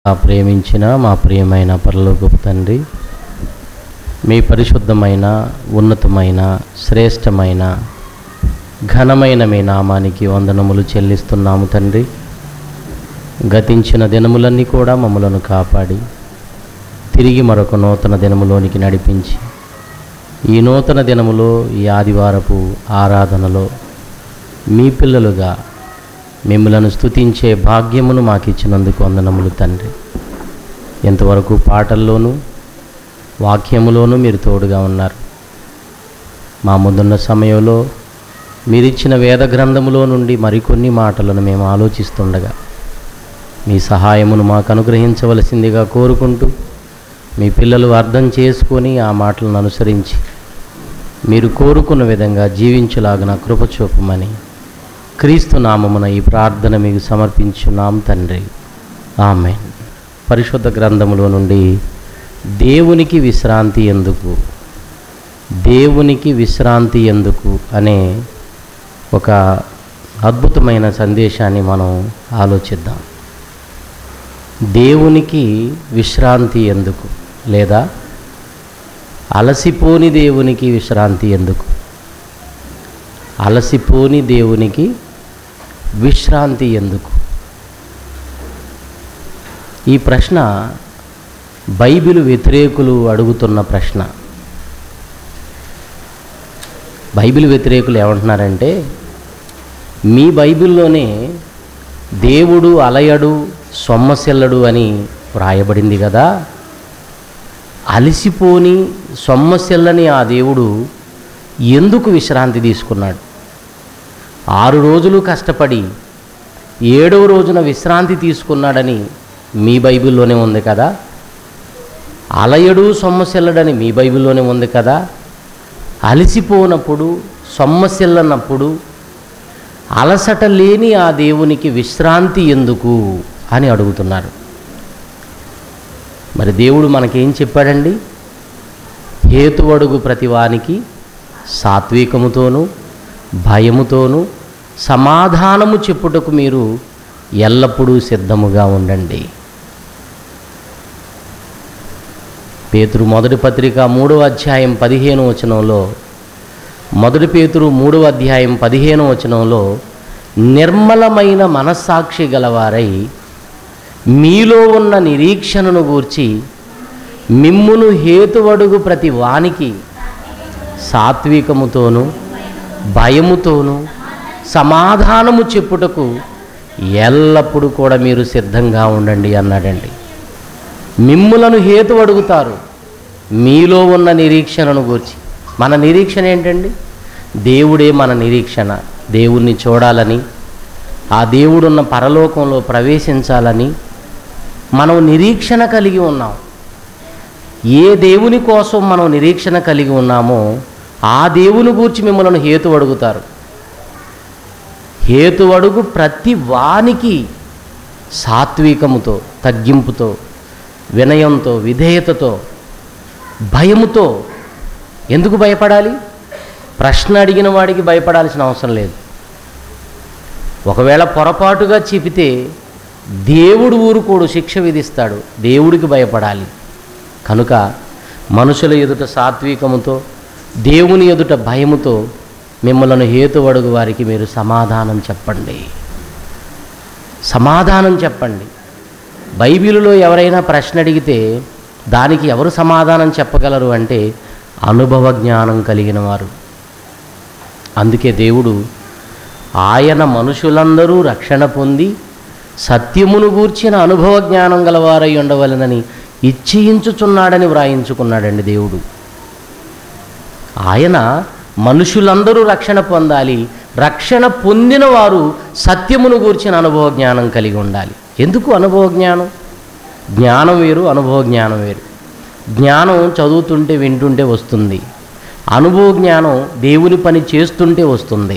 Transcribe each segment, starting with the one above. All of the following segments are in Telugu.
ఆ ప్రేమించిన మా ప్రియమైన పరలోకపు తండ్రి మీ పరిశుద్ధమైన ఉన్నతమైన శ్రేష్టమైన ఘనమైన మీ నామానికి వందనములు చెల్లిస్తున్నాము తండ్రి గతించిన దినములన్నీ కూడా మమ్మలను కాపాడి తిరిగి మరొక నూతన దినములోనికి నడిపించి ఈ నూతన దినములో ఈ ఆదివారపు ఆరాధనలో మీ పిల్లలుగా మిమ్మలను స్తుతించే భాగ్యమును మాకు ఇచ్చినందుకు వందనములు తండ్రి ఇంతవరకు పాటల్లోనూ వాక్యములోనూ మీరు తోడుగా ఉన్నారు మా ముందున్న సమయంలో మీరిచ్చిన వేద గ్రంథములో నుండి మరికొన్ని మాటలను మేము ఆలోచిస్తుండగా మీ సహాయమును మాకు అనుగ్రహించవలసిందిగా కోరుకుంటూ మీ పిల్లలు అర్థం చేసుకొని ఆ మాటలను అనుసరించి మీరు కోరుకున్న విధంగా జీవించులాగిన కృప చూపమని క్రీస్తు నామమున ఈ ప్రార్థన మీకు సమర్పించున్నాం తండ్రి ఆమె పరిశుద్ధ గ్రంథములో నుండి దేవునికి విశ్రాంతి ఎందుకు దేవునికి విశ్రాంతి ఎందుకు అనే ఒక అద్భుతమైన సందేశాన్ని మనం ఆలోచిద్దాం దేవునికి విశ్రాంతి ఎందుకు లేదా అలసిపోని దేవునికి విశ్రాంతి ఎందుకు అలసిపోని దేవునికి విశ్రాంతి ఎందుకు ఈ ప్రశ్న బైబిల్ వ్యతిరేకులు అడుగుతున్న ప్రశ్న బైబిల్ వ్యతిరేకులు ఏమంటున్నారంటే మీ బైబిల్లోనే దేవుడు అలయడు సొమ్మసిల్లడు అని వ్రాయబడింది కదా అలసిపోని సొమ్మసిల్లని ఆ దేవుడు ఎందుకు విశ్రాంతి తీసుకున్నాడు ఆరు రోజులు కష్టపడి ఏడవ రోజున విశ్రాంతి తీసుకున్నాడని మీ బైబిల్లోనే ఉంది కదా అలయడు సొమ్మసిల్లడని మీ బైబిల్లోనే ఉంది కదా అలసిపోనప్పుడు సొమ్మసిల్లనప్పుడు అలసట లేని ఆ దేవునికి విశ్రాంతి ఎందుకు అని అడుగుతున్నారు మరి దేవుడు మనకేం చెప్పాడండి హేతువడుగు ప్రతివానికి సాత్వికముతోనూ భయముతోనూ సమాధానము చెప్పుటకు మీరు ఎల్లప్పుడూ సిద్ధముగా ఉండండి పేతురు మొదటి పత్రిక మూడవ అధ్యాయం పదిహేను వచనంలో మొదటి పేతురు మూడవ అధ్యాయం పదిహేను వచనంలో నిర్మలమైన మనస్సాక్షి గలవారై మీలో ఉన్న నిరీక్షణను గూర్చి మిమ్మును హేతువడుగు ప్రతి వానికి సాత్వికముతోనూ భయముతోనూ సమాధానము చెప్పుటకు ఎల్లప్పుడూ కూడా మీరు సిద్ధంగా ఉండండి అన్నాడండి మిమ్ములను హేతు అడుగుతారు మీలో ఉన్న నిరీక్షణను గూర్చి మన నిరీక్షణ ఏంటండి దేవుడే మన నిరీక్షణ దేవుణ్ణి చూడాలని ఆ దేవుడున్న పరలోకంలో ప్రవేశించాలని మనం నిరీక్షణ కలిగి ఉన్నాం ఏ దేవుని కోసం మనం నిరీక్షణ కలిగి ఉన్నామో ఆ దేవుని గూర్చి మిమ్మల్ని హేతు అడుగుతారు హేతు అడుగు ప్రతి వానికి సాత్వికముతో తగ్గింపుతో వినయంతో విధేయతతో భయముతో ఎందుకు భయపడాలి ప్రశ్న అడిగిన వాడికి భయపడాల్సిన అవసరం లేదు ఒకవేళ పొరపాటుగా చెబితే దేవుడు ఊరుకోడు శిక్ష విధిస్తాడు దేవుడికి భయపడాలి కనుక మనుషుల ఎదుట సాత్వికముతో దేవుని ఎదుట భయముతో మిమ్మల్ని హేతువడుగు వారికి మీరు సమాధానం చెప్పండి సమాధానం చెప్పండి బైబిలులో ఎవరైనా ప్రశ్న అడిగితే దానికి ఎవరు సమాధానం చెప్పగలరు అంటే అనుభవ జ్ఞానం కలిగిన వారు అందుకే దేవుడు ఆయన మనుషులందరూ రక్షణ పొంది సత్యమును గూర్చిన అనుభవ జ్ఞానం గలవారై ఉండవలనని ఇచ్చయించుచున్నాడని వ్రాయించుకున్నాడండి దేవుడు ఆయన మనుషులందరూ రక్షణ పొందాలి రక్షణ పొందిన వారు సత్యమును గూర్చిన అనుభవ జ్ఞానం కలిగి ఉండాలి ఎందుకు అనుభవ జ్ఞానం జ్ఞానం వేరు అనుభవ జ్ఞానం వేరు జ్ఞానం చదువుతుంటే వింటుంటే వస్తుంది అనుభవ జ్ఞానం దేవుని పని చేస్తుంటే వస్తుంది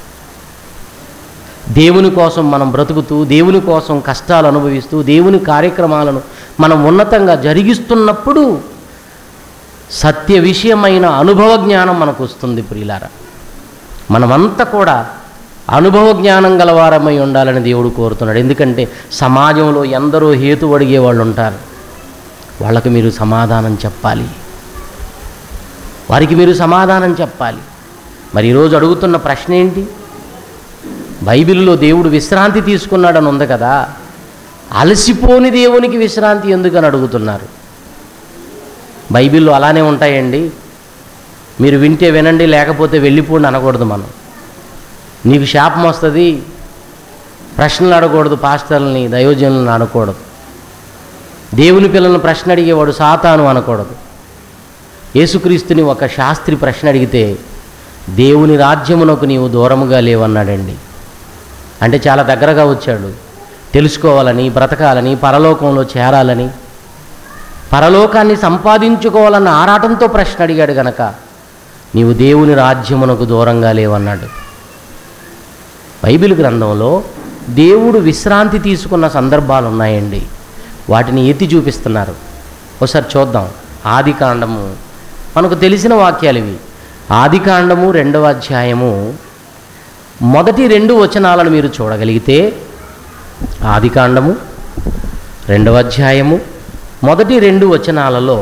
దేవుని కోసం మనం బ్రతుకుతూ దేవుని కోసం కష్టాలు అనుభవిస్తూ దేవుని కార్యక్రమాలను మనం ఉన్నతంగా జరిగిస్తున్నప్పుడు సత్య విషయమైన అనుభవ జ్ఞానం మనకు వస్తుంది ప్రియులారా మనమంతా కూడా అనుభవ జ్ఞానం గలవారమై ఉండాలని దేవుడు కోరుతున్నాడు ఎందుకంటే సమాజంలో ఎందరో హేతు అడిగే వాళ్ళు ఉంటారు వాళ్ళకి మీరు సమాధానం చెప్పాలి వారికి మీరు సమాధానం చెప్పాలి మరి ఈరోజు అడుగుతున్న ప్రశ్న ఏంటి బైబిల్లో దేవుడు విశ్రాంతి తీసుకున్నాడని ఉంది కదా అలసిపోని దేవునికి విశ్రాంతి ఎందుకని అడుగుతున్నారు బైబిల్లో అలానే ఉంటాయండి మీరు వింటే వినండి లేకపోతే వెళ్ళిపోండి అనకూడదు మనం నీకు శాపం వస్తుంది ప్రశ్నలు అడగకూడదు పాస్టర్లని దయోజనులను అనకూడదు దేవుని పిల్లలను ప్రశ్న అడిగేవాడు సాతాను అనకూడదు యేసుక్రీస్తుని ఒక శాస్త్రి ప్రశ్న అడిగితే దేవుని రాజ్యమునకు నీవు దూరముగా లేవన్నాడండి అంటే చాలా దగ్గరగా వచ్చాడు తెలుసుకోవాలని బ్రతకాలని పరలోకంలో చేరాలని పరలోకాన్ని సంపాదించుకోవాలన్న ఆరాటంతో ప్రశ్న అడిగాడు గనక నీవు దేవుని రాజ్యమునకు దూరంగా లేవన్నాడు బైబిల్ గ్రంథంలో దేవుడు విశ్రాంతి తీసుకున్న సందర్భాలు ఉన్నాయండి వాటిని ఎత్తి చూపిస్తున్నారు ఒకసారి చూద్దాం ఆది కాండము మనకు తెలిసిన వాక్యాలు ఇవి ఆది కాండము రెండవ అధ్యాయము మొదటి రెండు వచనాలను మీరు చూడగలిగితే ఆది కాండము రెండవ అధ్యాయము మొదటి రెండు వచనాలలో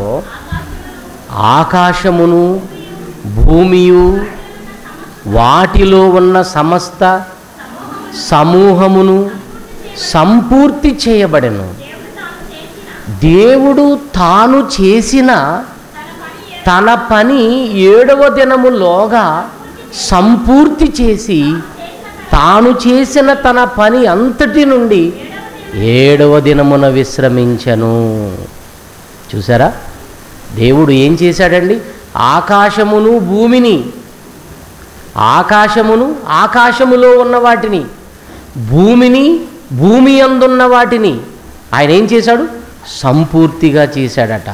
ఆకాశమును భూమియు వాటిలో ఉన్న సమస్త సమూహమును సంపూర్తి చేయబడెను దేవుడు తాను చేసిన తన పని ఏడవ దినములోగా సంపూర్తి చేసి తాను చేసిన తన పని అంతటి నుండి ఏడవ దినమున విశ్రమించను చూసారా దేవుడు ఏం చేశాడండి ఆకాశమును భూమిని ఆకాశమును ఆకాశములో ఉన్న వాటిని భూమిని భూమి అందున్న వాటిని ఆయన ఏం చేశాడు సంపూర్తిగా చేశాడట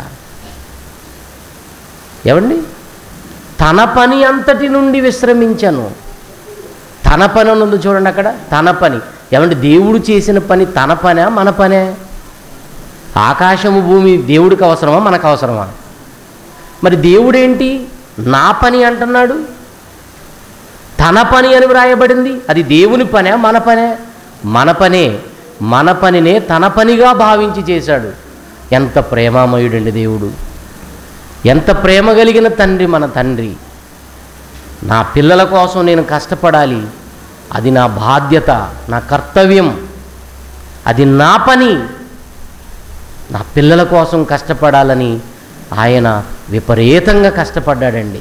ఏమండి తన పని అంతటి నుండి విశ్రమించను తన పని అని ఉంది చూడండి అక్కడ తన పని ఏమంటే దేవుడు చేసిన పని తన పనా మన పనే ఆకాశము భూమి దేవుడికి అవసరమా మనకు అవసరమా మరి దేవుడేంటి నా పని అంటున్నాడు తన పని అని వ్రాయబడింది అది దేవుని పనే మన పనే మన పనే మన పనినే తన పనిగా భావించి చేశాడు ఎంత ప్రేమామయుడండి దేవుడు ఎంత ప్రేమ కలిగిన తండ్రి మన తండ్రి నా పిల్లల కోసం నేను కష్టపడాలి అది నా బాధ్యత నా కర్తవ్యం అది నా పని నా పిల్లల కోసం కష్టపడాలని ఆయన విపరీతంగా కష్టపడ్డాడండి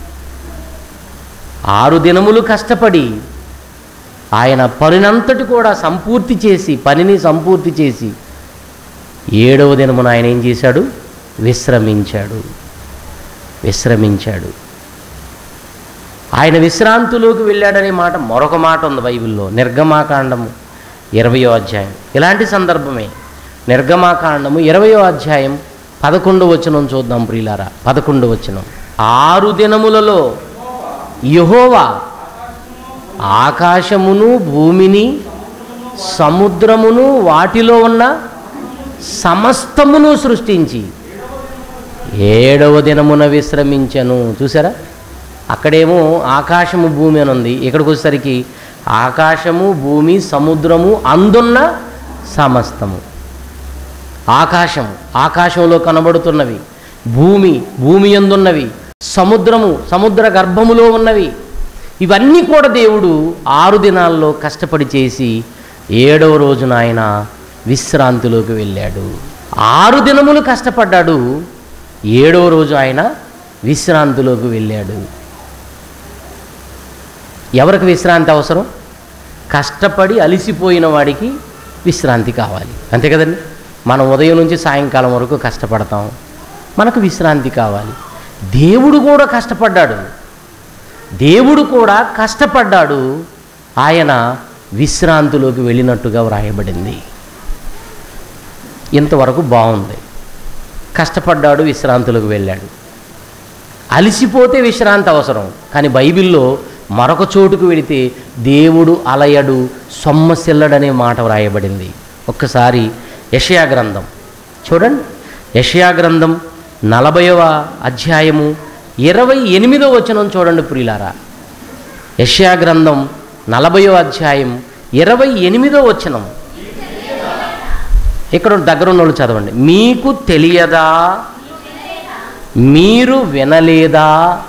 ఆరు దినములు కష్టపడి ఆయన పనినంతటి కూడా సంపూర్తి చేసి పనిని సంపూర్తి చేసి ఏడవ దినమున ఆయన ఏం చేశాడు విశ్రమించాడు విశ్రమించాడు ఆయన విశ్రాంతిలోకి వెళ్ళాడనే మాట మరొక మాట ఉంది బైబిల్లో నిర్గమాకాండము ఇరవయో అధ్యాయం ఇలాంటి సందర్భమే నిర్గమాకాండము ఇరవయో అధ్యాయం పదకొండు వచనం చూద్దాం ప్రియులారా పదకొండు వచనం ఆరు దినములలో యహోవా ఆకాశమును భూమిని సముద్రమును వాటిలో ఉన్న సమస్తమును సృష్టించి ఏడవ దినమున విశ్రమించను చూసారా అక్కడేమో ఆకాశము భూమి అని ఉంది ఇక్కడికి వచ్చేసరికి ఆకాశము భూమి సముద్రము అందున్న సమస్తము ఆకాశము ఆకాశంలో కనబడుతున్నవి భూమి భూమి ఎందున్నవి సముద్రము సముద్ర గర్భములో ఉన్నవి ఇవన్నీ కూడా దేవుడు ఆరు దినాల్లో కష్టపడి చేసి ఏడవ రోజున ఆయన విశ్రాంతిలోకి వెళ్ళాడు ఆరు దినములు కష్టపడ్డాడు ఏడవ రోజు ఆయన విశ్రాంతిలోకి వెళ్ళాడు ఎవరికి విశ్రాంతి అవసరం కష్టపడి అలిసిపోయిన వాడికి విశ్రాంతి కావాలి అంతే కదండి మనం ఉదయం నుంచి సాయంకాలం వరకు కష్టపడతాం మనకు విశ్రాంతి కావాలి దేవుడు కూడా కష్టపడ్డాడు దేవుడు కూడా కష్టపడ్డాడు ఆయన విశ్రాంతిలోకి వెళ్ళినట్టుగా వ్రాయబడింది ఇంతవరకు బాగుంది కష్టపడ్డాడు విశ్రాంతిలోకి వెళ్ళాడు అలిసిపోతే విశ్రాంతి అవసరం కానీ బైబిల్లో మరొక చోటుకు వెళితే దేవుడు అలయడు సొమ్మసిల్లడనే మాట వ్రాయబడింది ఒక్కసారి యషయా గ్రంథం చూడండి యషయా గ్రంథం నలభైవ అధ్యాయము ఇరవై ఎనిమిదో వచనం చూడండి ప్రియులారా యషయా గ్రంథం నలభయో అధ్యాయం ఇరవై ఎనిమిదో వచనం ఇక్కడ దగ్గర ఉన్న వాళ్ళు చదవండి మీకు తెలియదా మీరు వినలేదా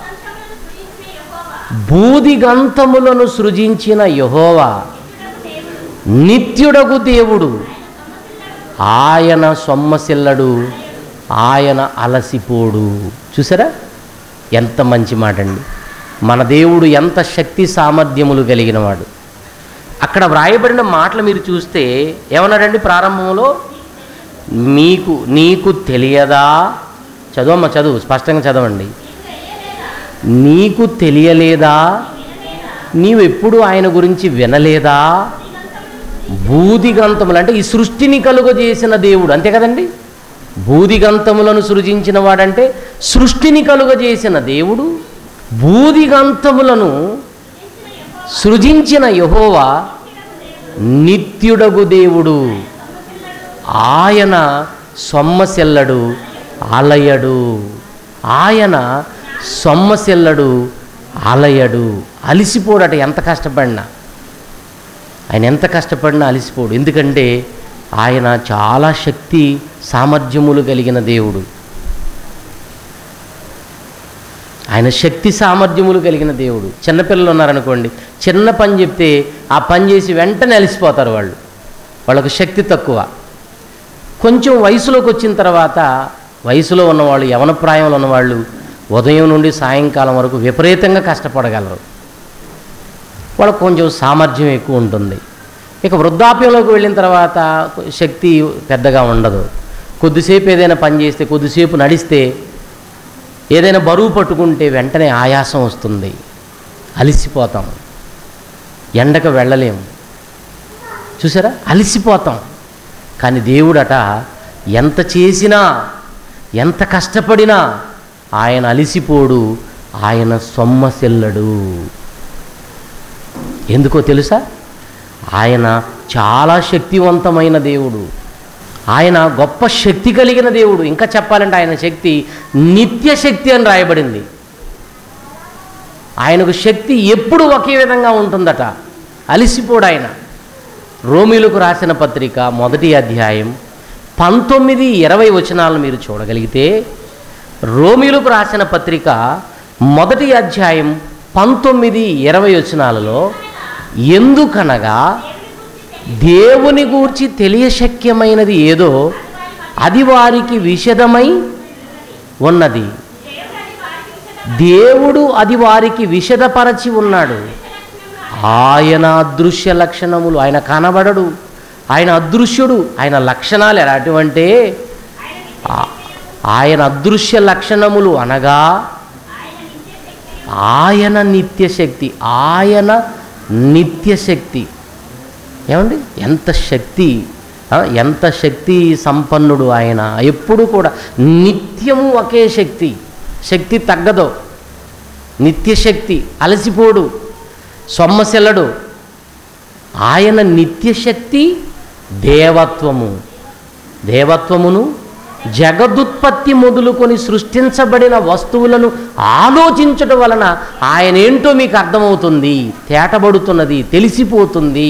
బూదిగంతములను సృజించిన యహోవా నిత్యుడగు దేవుడు ఆయన సొమ్మసిల్లడు ఆయన అలసిపోడు చూసారా ఎంత మంచి మాట అండి మన దేవుడు ఎంత శక్తి సామర్థ్యములు కలిగినవాడు అక్కడ వ్రాయబడిన మాటలు మీరు చూస్తే ఏమన్నాడండి ప్రారంభంలో మీకు నీకు తెలియదా చదవమ్మ చదువు స్పష్టంగా చదవండి నీకు తెలియలేదా నీవెప్పుడు ఆయన గురించి వినలేదా బూదిగంతములు అంటే ఈ సృష్టిని కలుగజేసిన దేవుడు అంతే కదండి బూదిగంతములను సృజించిన వాడంటే సృష్టిని కలుగజేసిన దేవుడు బూదిగంతములను సృజించిన యహోవా నిత్యుడగు దేవుడు ఆయన సొమ్మసెల్లడు అలయడు ఆయన సొమ్మసెల్లడు అలయడు అలిసిపోడట ఎంత కష్టపడినా ఆయన ఎంత కష్టపడినా అలిసిపోడు ఎందుకంటే ఆయన చాలా శక్తి సామర్థ్యములు కలిగిన దేవుడు ఆయన శక్తి సామర్థ్యములు కలిగిన దేవుడు చిన్నపిల్లలు ఉన్నారనుకోండి చిన్న పని చెప్తే ఆ పని చేసి వెంటనే అలిసిపోతారు వాళ్ళు వాళ్ళకు శక్తి తక్కువ కొంచెం వయసులోకి వచ్చిన తర్వాత వయసులో ఉన్నవాళ్ళు యవన ప్రాయంలో ఉన్నవాళ్ళు ఉదయం నుండి సాయంకాలం వరకు విపరీతంగా కష్టపడగలరు వాళ్ళకు కొంచెం సామర్థ్యం ఎక్కువ ఉంటుంది ఇక వృద్ధాప్యంలోకి వెళ్ళిన తర్వాత శక్తి పెద్దగా ఉండదు కొద్దిసేపు ఏదైనా పని చేస్తే కొద్దిసేపు నడిస్తే ఏదైనా బరువు పట్టుకుంటే వెంటనే ఆయాసం వస్తుంది అలిసిపోతాం ఎండకు వెళ్ళలేము చూసారా అలిసిపోతాం కానీ దేవుడట ఎంత చేసినా ఎంత కష్టపడినా ఆయన అలిసిపోడు ఆయన సొమ్మసెల్లడు ఎందుకో తెలుసా ఆయన చాలా శక్తివంతమైన దేవుడు ఆయన గొప్ప శక్తి కలిగిన దేవుడు ఇంకా చెప్పాలంటే ఆయన శక్తి నిత్య శక్తి అని రాయబడింది ఆయనకు శక్తి ఎప్పుడు ఒకే విధంగా ఉంటుందట అలిసిపోడు ఆయన రోమిలకు రాసిన పత్రిక మొదటి అధ్యాయం పంతొమ్మిది ఇరవై వచనాలను మీరు చూడగలిగితే రోమిలకు రాసిన పత్రిక మొదటి అధ్యాయం పంతొమ్మిది ఇరవై వచనాలలో ఎందుకనగా దేవుని గూర్చి తెలియశక్యమైనది ఏదో అది వారికి విషదమై ఉన్నది దేవుడు అది వారికి విషదపరచి ఉన్నాడు ఆయన అదృశ్య లక్షణములు ఆయన కనబడడు ఆయన అదృశ్యుడు ఆయన లక్షణాలు ఎలాంటివంటే ఆ- ఆయన అదృశ్య లక్షణములు అనగా ఆయన నిత్యశక్తి ఆయన నిత్యశక్తి ఏమండి ఎంత శక్తి ఆ, ఎంత శక్తి సంపన్నుడు ఆయన ఎప్పుడు కూడా నిత్యము ఒకే శక్తి శక్తి తగ్గదు నిత్యశక్తి అలసిపోడు సొమ్మసెల్లడు ఆయన నిత్యశక్తి దేవత్వము దేవత్వమును జగదుత్పత్తి మొదలుకొని సృష్టించబడిన వస్తువులను ఆలోచించటం వలన ఆయన ఏంటో మీకు అర్థమవుతుంది తేటబడుతున్నది తెలిసిపోతుంది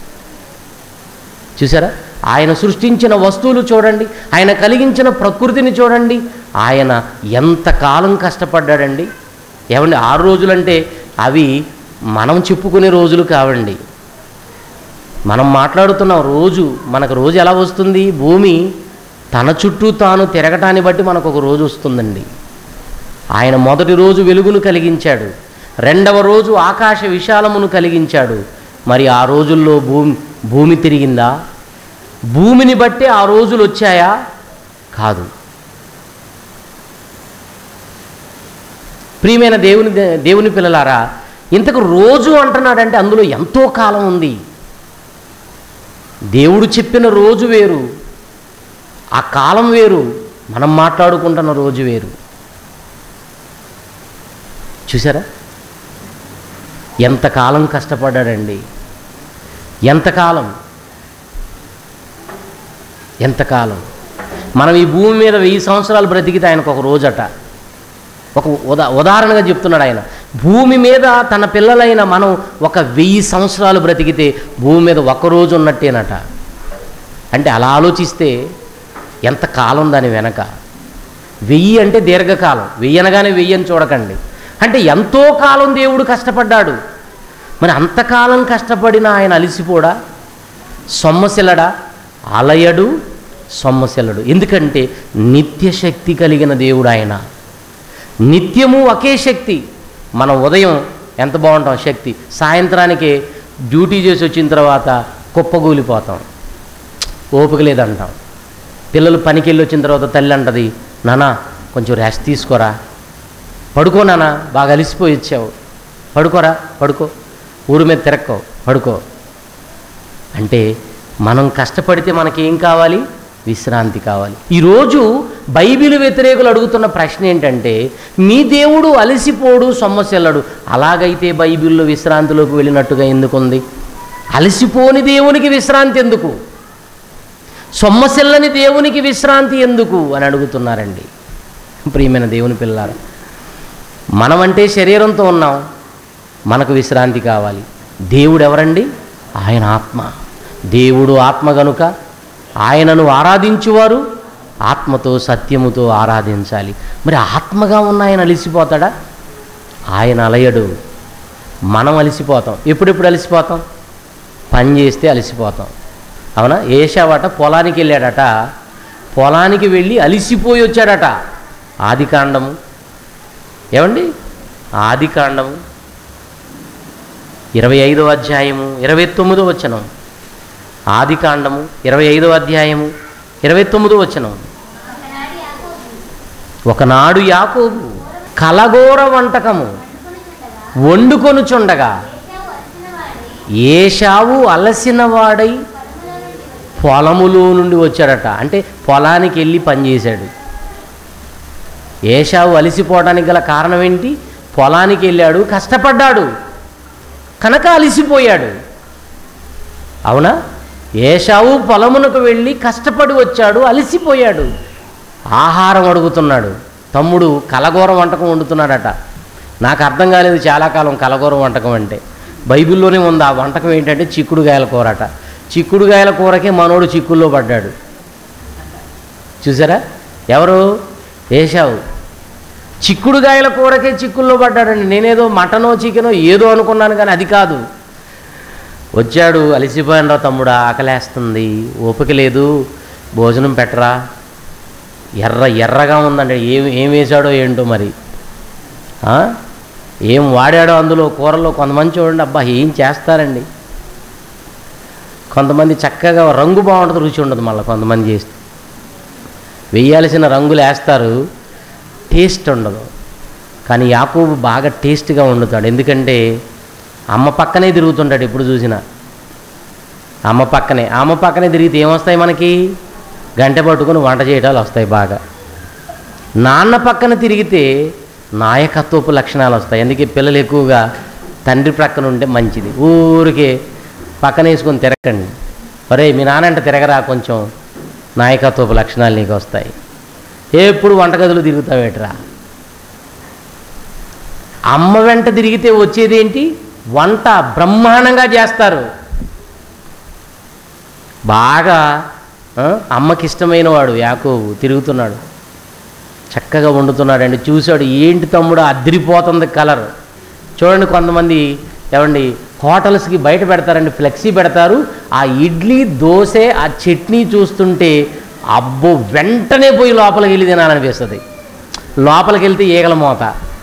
చూసారా ఆయన సృష్టించిన వస్తువులు చూడండి ఆయన కలిగించిన ప్రకృతిని చూడండి ఆయన ఎంతకాలం కష్టపడ్డాడండి ఏమండి ఆరు రోజులంటే అవి మనం చెప్పుకునే రోజులు కావండి మనం మాట్లాడుతున్నాం రోజు మనకు రోజు ఎలా వస్తుంది భూమి తన చుట్టూ తాను తిరగటాన్ని బట్టి మనకు ఒక రోజు వస్తుందండి ఆయన మొదటి రోజు వెలుగును కలిగించాడు రెండవ రోజు ఆకాశ విశాలమును కలిగించాడు మరి ఆ రోజుల్లో భూమి భూమి తిరిగిందా భూమిని బట్టి ఆ రోజులు వచ్చాయా కాదు ప్రియమైన దేవుని దేవుని పిల్లలారా ఇంతకు రోజు అంటున్నాడంటే అందులో ఎంతో కాలం ఉంది దేవుడు చెప్పిన రోజు వేరు ఆ కాలం వేరు మనం మాట్లాడుకుంటున్న రోజు వేరు చూసారా ఎంతకాలం కష్టపడ్డాడండి ఎంతకాలం ఎంతకాలం మనం ఈ భూమి మీద వెయ్యి సంవత్సరాలు బ్రతికితే ఆయనకు ఒక రోజట ఒక ఉదా ఉదాహరణగా చెప్తున్నాడు ఆయన భూమి మీద తన పిల్లలైన మనం ఒక వెయ్యి సంవత్సరాలు బ్రతికితే భూమి మీద ఒక్కరోజు ఉన్నట్టేనట అంటే అలా ఆలోచిస్తే ఎంత కాలం దాని వెనక వెయ్యి అంటే దీర్ఘకాలం వెయ్యి అనగానే వెయ్యి అని చూడకండి అంటే ఎంతో కాలం దేవుడు కష్టపడ్డాడు మరి అంతకాలం కష్టపడిన ఆయన అలిసిపోడా సొమ్మశిలడా అలయడు సొమ్మశిలడు ఎందుకంటే నిత్య శక్తి కలిగిన దేవుడు ఆయన నిత్యము ఒకే శక్తి మనం ఉదయం ఎంత బాగుంటాం శక్తి సాయంత్రానికి డ్యూటీ చేసి వచ్చిన తర్వాత కుప్పగూలిపోతాం ఓపిక లేదంటాం పిల్లలు పనికి వెళ్ళి వచ్చిన తర్వాత తల్లి అంటది నానా కొంచెం రెస్ట్ తీసుకోరా పడుకో నానా బాగా అలిసిపోయి వచ్చావు పడుకోరా పడుకో ఊరి మీద తిరక్కో పడుకో అంటే మనం కష్టపడితే మనకేం కావాలి విశ్రాంతి కావాలి ఈరోజు బైబిల్ వ్యతిరేకులు అడుగుతున్న ప్రశ్న ఏంటంటే మీ దేవుడు అలసిపోడు సొమ్మశెల్లడు అలాగైతే బైబిల్లో విశ్రాంతిలోకి వెళ్ళినట్టుగా ఎందుకుంది అలసిపోని దేవునికి విశ్రాంతి ఎందుకు సొమ్మశెల్లని దేవునికి విశ్రాంతి ఎందుకు అని అడుగుతున్నారండి ప్రియమైన దేవుని పిల్లారు మనమంటే శరీరంతో ఉన్నాం మనకు విశ్రాంతి కావాలి దేవుడు ఎవరండి ఆయన ఆత్మ దేవుడు ఆత్మ గనుక ఆయనను ఆరాధించువారు ఆత్మతో సత్యముతో ఆరాధించాలి మరి ఆత్మగా ఉన్న ఆయన అలిసిపోతాడా ఆయన అలయడు మనం అలసిపోతాం ఎప్పుడెప్పుడు అలసిపోతాం పని చేస్తే అలసిపోతాం అవునా ఏషావట పొలానికి వెళ్ళాడట పొలానికి వెళ్ళి అలిసిపోయి వచ్చాడట ఆది కాండము ఏమండి ఆది కాండము ఇరవై ఐదో అధ్యాయము ఇరవై తొమ్మిదో వచనం ఆది కాండము ఇరవై ఐదో అధ్యాయము ఇరవై తొమ్మిదో వచనం ఒకనాడు యాకోబు కలగోర వంటకము వండుకొనుచుండగా ఏషావు అలసిన వాడై పొలములో నుండి వచ్చాడట అంటే పొలానికి వెళ్ళి పనిచేశాడు ఏషావు అలిసిపోవడానికి గల కారణం ఏంటి పొలానికి వెళ్ళాడు కష్టపడ్డాడు కనుక అలిసిపోయాడు అవునా ఏషావు పొలమునకు వెళ్ళి కష్టపడి వచ్చాడు అలిసిపోయాడు ఆహారం అడుగుతున్నాడు తమ్ముడు కలగూర వంటకం వండుతున్నాడట నాకు అర్థం కాలేదు చాలా కాలం కలగూర వంటకం అంటే బైబిల్లోనే ఉంది ఆ వంటకం ఏంటంటే చిక్కుడుగాయల కూరట చిక్కుడుగాయల కూరకే మనోడు చిక్కుల్లో పడ్డాడు చూసారా ఎవరు ఏషావు చిక్కుడుగాయల కూరకే చిక్కుల్లో పడ్డాడండి నేనేదో మటనో చికెనో ఏదో అనుకున్నాను కానీ అది కాదు వచ్చాడు అలిసిపోయినరా తమ్ముడా ఆకలేస్తుంది ఓపిక లేదు భోజనం పెట్టరా ఎర్ర ఎర్రగా ఉందండి ఏం ఏం వేశాడో ఏంటో మరి ఆ? ఏం వాడాడో అందులో కూరలో కొంతమంది చూడండి అబ్బా ఏం చేస్తారండి కొంతమంది చక్కగా రంగు బాగుంటుంది రుచి ఉండదు మళ్ళీ కొంతమంది చేస్తే వేయాల్సిన రంగులు వేస్తారు టేస్ట్ ఉండదు కానీ యాకోబు బాగా టేస్ట్గా వండుతాడు ఎందుకంటే అమ్మ పక్కనే తిరుగుతుంటాడు ఎప్పుడు చూసినా అమ్మ పక్కనే అమ్మ పక్కనే తిరిగితే ఏమొస్తాయి మనకి గంట పట్టుకొని వంట చేయడాలు వస్తాయి బాగా నాన్న పక్కన తిరిగితే నాయకత్వపు లక్షణాలు వస్తాయి అందుకే పిల్లలు ఎక్కువగా తండ్రి ప్రక్కన ఉంటే మంచిది ఊరికే పక్కన వేసుకొని తిరగండి ఒరే మీ నాన్న అంటే తిరగరా కొంచెం నాయకత్వపు లక్షణాలు నీకు వస్తాయి ఎప్పుడు వంటగదిలో తిరుగుతావేట్రా అమ్మ వెంట తిరిగితే వచ్చేది ఏంటి వంట బ్రహ్మాండంగా చేస్తారు బాగా ఆ, అమ్మకి ఇష్టమైన వాడు యాకోబు తిరుగుతున్నాడు చక్కగా వండుతున్నాడండి చూశాడు ఏంటి తమ్ముడు అదిరిపోతుంది కలర్ చూడండి కొంతమంది ఏమండి హోటల్స్కి బయట పెడతారండి ఫ్లెక్సీ పెడతారు ఆ ఇడ్లీ దోశ ఆ చట్నీ చూస్తుంటే అబ్బో వెంటనే పోయి లోపలికి వెళ్ళి తినాలనిపిస్తుంది లోపలికి వెళ్తే ఈగల మోత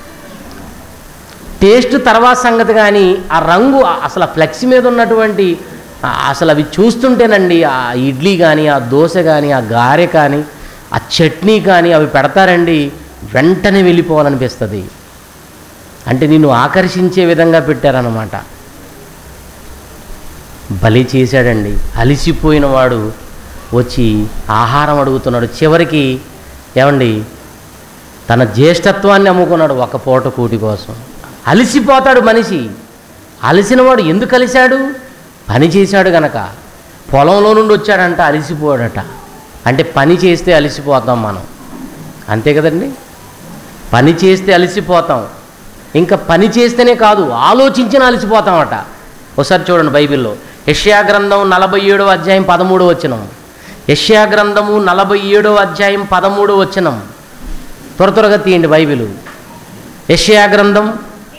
టేస్ట్ తర్వాత సంగతి కానీ ఆ రంగు ఆ- అసలు ఆ ఫ్లెక్స్ మీద ఉన్నటువంటి ఆ- అసలు అవి చూస్తుంటేనండి ఆ ఇడ్లీ కానీ ఆ దోశ కానీ ఆ గారె కానీ ఆ చట్నీ కానీ అవి పెడతారండి వెంటనే వెళ్ళిపోవాలనిపిస్తుంది అంటే నిన్ను ఆకర్షించే విధంగా పెట్టారన్నమాట బలి చేశాడండి అలిసిపోయిన వాడు వచ్చి ఆహారం అడుగుతున్నాడు చివరికి ఏమండి తన జ్యేష్ఠత్వాన్ని అమ్ముకున్నాడు ఒక పూట కూటి కోసం అలిసిపోతాడు మనిషి అలసినవాడు ఎందుకు అలిశాడు పని చేశాడు గనక పొలంలో నుండి వచ్చాడంట అలిసిపోయాడట అంటే పని చేస్తే అలిసిపోతాం మనం అంతే కదండి పని చేస్తే అలిసిపోతాం ఇంకా పని చేస్తేనే కాదు ఆలోచించిన అలసిపోతామట ఒకసారి చూడండి బైబిల్లో యష్యా గ్రంథం నలభై ఏడో అధ్యాయం పదమూడో వచనం యష్యా గ్రంథము నలభై ఏడో అధ్యాయం పదమూడో వచనం త్వర త్వరగా తీయండి బైబిల్ యష్యా గ్రంథం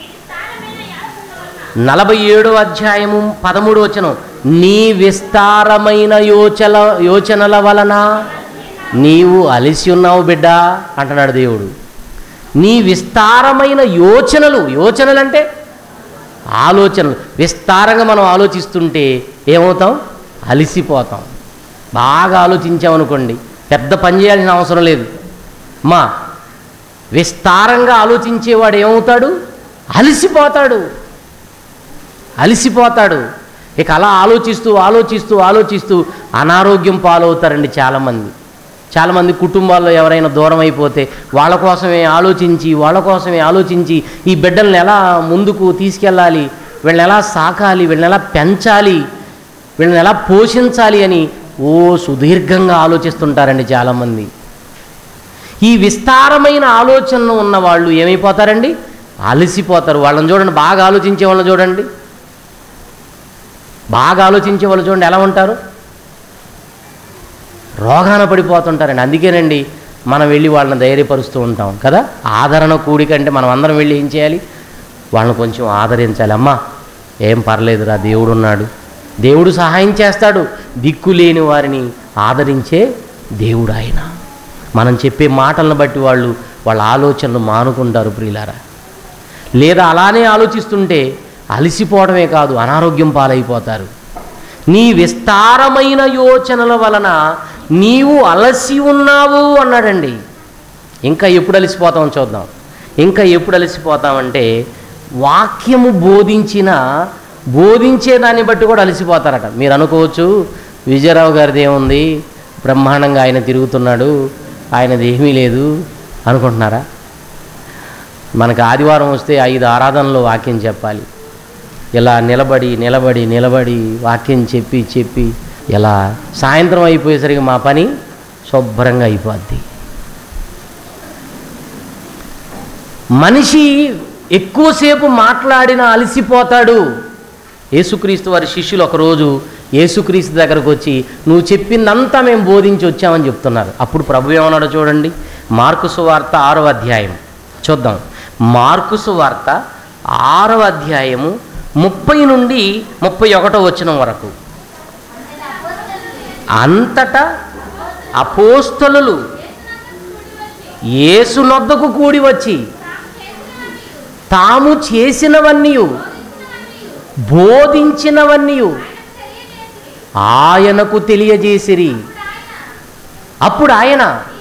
నలభై ఏడో అధ్యాయము పదమూడు వచనం నీ విస్తారమైన యోచన యోచనల వలన నీవు అలిసి ఉన్నావు బిడ్డ అంటున్నాడు దేవుడు నీ విస్తారమైన యోచనలు యోచనలు అంటే ఆలోచనలు విస్తారంగా మనం ఆలోచిస్తుంటే ఏమవుతాం అలిసిపోతాం బాగా ఆలోచించామనుకోండి పెద్ద పని చేయాల్సిన అవసరం లేదు మా విస్తారంగా ఆలోచించేవాడు ఏమవుతాడు అలసిపోతాడు అలసిపోతాడు ఇక అలా ఆలోచిస్తూ ఆలోచిస్తూ ఆలోచిస్తూ అనారోగ్యం పాలవుతారండి చాలామంది చాలామంది కుటుంబాల్లో ఎవరైనా దూరం అయిపోతే వాళ్ళ కోసమే ఆలోచించి వాళ్ళ కోసమే ఆలోచించి ఈ బిడ్డల్ని ఎలా ముందుకు తీసుకెళ్ళాలి వీళ్ళని ఎలా సాకాలి వీళ్ళని ఎలా పెంచాలి వీళ్ళని ఎలా పోషించాలి అని ఓ సుదీర్ఘంగా ఆలోచిస్తుంటారండి చాలామంది ఈ విస్తారమైన ఆలోచనలు ఉన్న వాళ్ళు ఏమైపోతారండి అలసిపోతారు వాళ్ళని చూడండి బాగా ఆలోచించే వాళ్ళని చూడండి బాగా ఆలోచించే వాళ్ళు చూడండి ఎలా ఉంటారు రోగాన పడిపోతుంటారండి అందుకేనండి మనం వెళ్ళి వాళ్ళని ధైర్యపరుస్తూ ఉంటాం కదా ఆదరణ కూడికంటే మనం అందరం వెళ్ళి ఏం చేయాలి వాళ్ళని కొంచెం ఆదరించాలి అమ్మా ఏం పర్లేదురా దేవుడు ఉన్నాడు దేవుడు సహాయం చేస్తాడు దిక్కు లేని వారిని ఆదరించే దేవుడు ఆయన మనం చెప్పే మాటలను బట్టి వాళ్ళు వాళ్ళ ఆలోచనలు మానుకుంటారు ప్రియులారా లేదా అలానే ఆలోచిస్తుంటే అలసిపోవడమే కాదు అనారోగ్యం పాలైపోతారు నీ విస్తారమైన యోచనల వలన నీవు అలసి ఉన్నావు అన్నాడండి ఇంకా ఎప్పుడు అలసిపోతామో చూద్దాం ఇంకా ఎప్పుడు అలసిపోతామంటే వాక్యము బోధించిన బోధించే దాన్ని బట్టి కూడా అలసిపోతారట మీరు అనుకోవచ్చు విజయరావు గారిది ఏముంది బ్రహ్మాండంగా ఆయన తిరుగుతున్నాడు ఆయనది ఏమీ లేదు అనుకుంటున్నారా మనకు ఆదివారం వస్తే ఐదు ఆరాధనలో వాక్యం చెప్పాలి ఇలా నిలబడి నిలబడి నిలబడి వాక్యం చెప్పి చెప్పి ఇలా సాయంత్రం అయిపోయేసరికి మా పని శుభ్రంగా అయిపోద్ది మనిషి ఎక్కువసేపు మాట్లాడిన అలసిపోతాడు యేసుక్రీస్తు వారి శిష్యులు ఒకరోజు యేసుక్రీస్తు దగ్గరకు వచ్చి నువ్వు చెప్పిందంతా మేము బోధించి వచ్చామని చెప్తున్నారు అప్పుడు ప్రభు ఏమన్నాడో చూడండి మార్కు సువార్త ఆరో అధ్యాయం చూద్దాం మార్కు సువార్త ఆరవ అధ్యాయము ముప్పై నుండి ముప్పై ఒకటో వచ్చిన వరకు అంతటా అపోస్తలు ఏసునొద్దకు కూడి వచ్చి తాము చేసినవన్నీ బోధించినవన్నీ ఆయనకు తెలియజేసిరి అప్పుడు ఆయన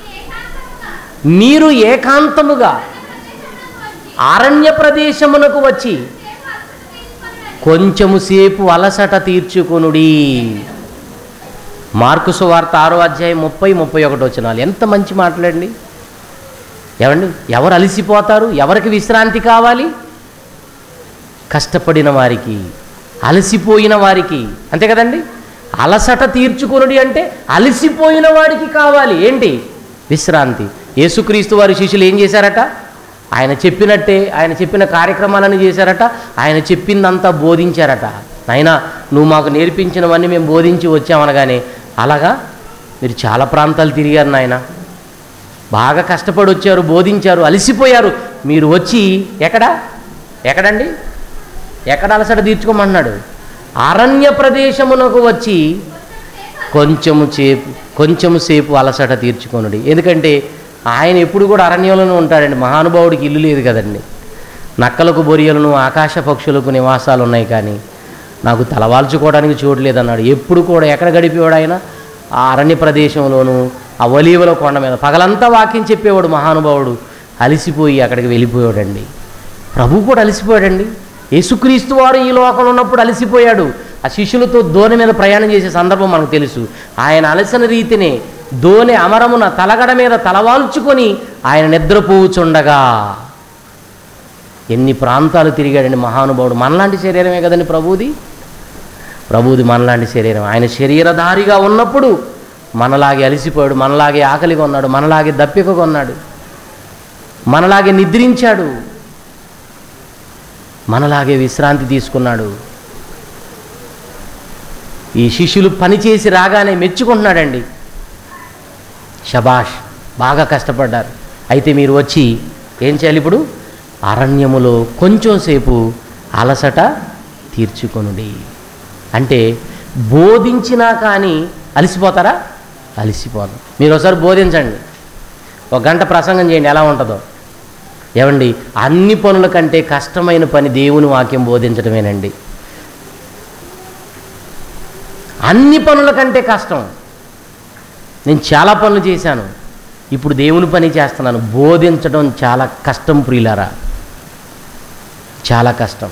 మీరు ఏకాంతముగా అరణ్య ప్రదేశమునకు వచ్చి కొంచెము సేపు అలసట తీర్చుకొనుడి మార్కు సువార్త ఆరో అధ్యాయం ముప్పై ముప్పై ఒకటి వచ్చినాలు ఎంత మంచి మాట్లాడండి ఏమండి ఎవరు అలసిపోతారు ఎవరికి విశ్రాంతి కావాలి కష్టపడిన వారికి అలసిపోయిన వారికి అంతే కదండి అలసట తీర్చుకొనుడి అంటే అలసిపోయిన వాడికి కావాలి ఏంటి విశ్రాంతి యేసుక్రీస్తు వారి శిష్యులు ఏం చేశారట ఆయన చెప్పినట్టే ఆయన చెప్పిన కార్యక్రమాలను చేశారట ఆయన చెప్పిందంతా బోధించారట నాయనా నువ్వు మాకు నేర్పించినవన్నీ మేము బోధించి వచ్చామనగానే అలాగా మీరు చాలా ప్రాంతాలు తిరిగారు నాయన బాగా కష్టపడి వచ్చారు బోధించారు అలసిపోయారు మీరు వచ్చి ఎక్కడ ఎక్కడండి ఎక్కడ అలసట తీర్చుకోమన్నాడు అరణ్య ప్రదేశమునకు వచ్చి కొంచెము సేపు కొంచెము సేపు అలసట తీర్చుకొనుడి ఎందుకంటే ఆయన ఎప్పుడు కూడా అరణ్యంలోనే ఉంటాడండి మహానుభావుడికి ఇల్లు లేదు కదండి నక్కలకు బొరియలను ఆకాశ పక్షులకు నివాసాలు ఉన్నాయి కానీ నాకు తలవాల్చుకోవడానికి చోటు లేదన్నాడు ఎప్పుడు కూడా ఎక్కడ గడిపేవాడు ఆయన ఆ అరణ్య ప్రదేశంలోనూ ఆ ఒలీవల కొండ మీద పగలంతా వాక్యం చెప్పేవాడు మహానుభావుడు అలిసిపోయి అక్కడికి వెళ్ళిపోయాడండి ప్రభు కూడా అలసిపోయాడండి యేసుక్రీస్తు వారు ఈ లోకంలో ఉన్నప్పుడు అలసిపోయాడు ఆ శిష్యులతో దోణి మీద ప్రయాణం చేసే సందర్భం మనకు తెలుసు ఆయన అలసిన రీతినే దోణి అమరమున తలగడ మీద తలవాల్చుకొని ఆయన నిద్రపోవుచుండగా ఎన్ని ప్రాంతాలు తిరిగాడండి మహానుభావుడు మనలాంటి శరీరమే కదండి ప్రభుది ప్రభుది మనలాంటి శరీరం ఆయన శరీరధారిగా ఉన్నప్పుడు మనలాగే అలసిపోయాడు మనలాగే ఆకలిగా ఉన్నాడు మనలాగే దప్పికగా ఉన్నాడు మనలాగే నిద్రించాడు మనలాగే విశ్రాంతి తీసుకున్నాడు ఈ శిష్యులు పనిచేసి రాగానే మెచ్చుకుంటున్నాడండి షబాష్ బాగా కష్టపడ్డారు అయితే మీరు వచ్చి ఏం చేయాలి ఇప్పుడు అరణ్యములో కొంచెం సేపు అలసట తీర్చుకొనుడి అంటే బోధించినా కానీ అలసిపోతారా అలసిపోతాం మీరు ఒకసారి బోధించండి ఒక గంట ప్రసంగం చేయండి ఎలా ఉంటుందో ఏమండి అన్ని పనుల కంటే కష్టమైన పని దేవుని వాక్యం బోధించడమేనండి అన్ని పనుల కంటే కష్టం నేను చాలా పనులు చేశాను ఇప్పుడు దేవుని పని చేస్తున్నాను బోధించడం చాలా కష్టం ప్రియులారా చాలా కష్టం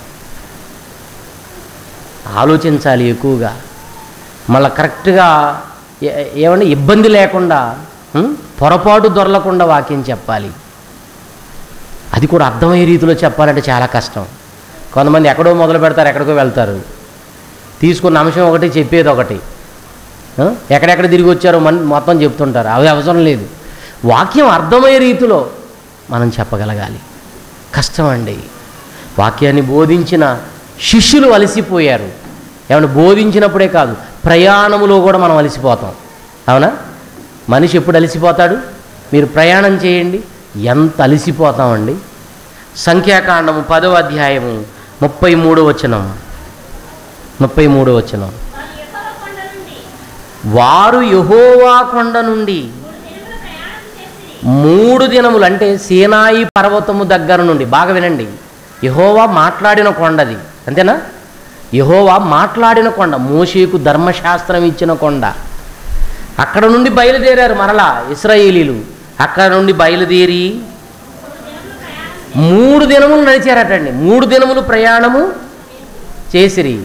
ఆలోచించాలి ఎక్కువగా మళ్ళీ కరెక్ట్గా ఏ- ఏమంటే ఇబ్బంది లేకుండా ఉం? పొరపాటు దొరలకుండా వాక్యం చెప్పాలి అది కూడా అర్థమయ్యే రీతిలో చెప్పాలంటే చాలా కష్టం కొంతమంది ఎక్కడో మొదలు పెడతారు ఎక్కడికో వెళ్తారు తీసుకున్న అంశం ఒకటి చెప్పేది ఒకటి ఆ? ఎక్కడెక్కడ తిరిగి వచ్చారో మన మొత్తం చెప్తుంటారు అవి అవసరం లేదు వాక్యం అర్థమయ్యే రీతిలో మనం చెప్పగలగాలి కష్టం అండి వాక్యాన్ని బోధించిన శిష్యులు అలసిపోయారు ఏమన్నా బోధించినప్పుడే కాదు ప్రయాణములో కూడా మనం అలసిపోతాం అవునా మనిషి ఎప్పుడు అలసిపోతాడు మీరు ప్రయాణం చేయండి ఎంత అలసిపోతామండి సంఖ్యాకాండము పదవ అధ్యాయము ముప్పై మూడో వచనం ముప్పై మూడో వచనం వారు యహోవా కొండ నుండి మూడు దినములు అంటే సీనాయి పర్వతము దగ్గర నుండి బాగా వినండి యహోవా మాట్లాడిన కొండది అంతేనా యహోవా మాట్లాడిన కొండ మోషేకు ధర్మశాస్త్రం ఇచ్చిన కొండ అక్కడ నుండి బయలుదేరారు మరలా ఇస్రాయేలీలు అక్కడ నుండి బయలుదేరి మూడు దినములు నడిచారటండి మూడు దినములు ప్రయాణము చేసిరి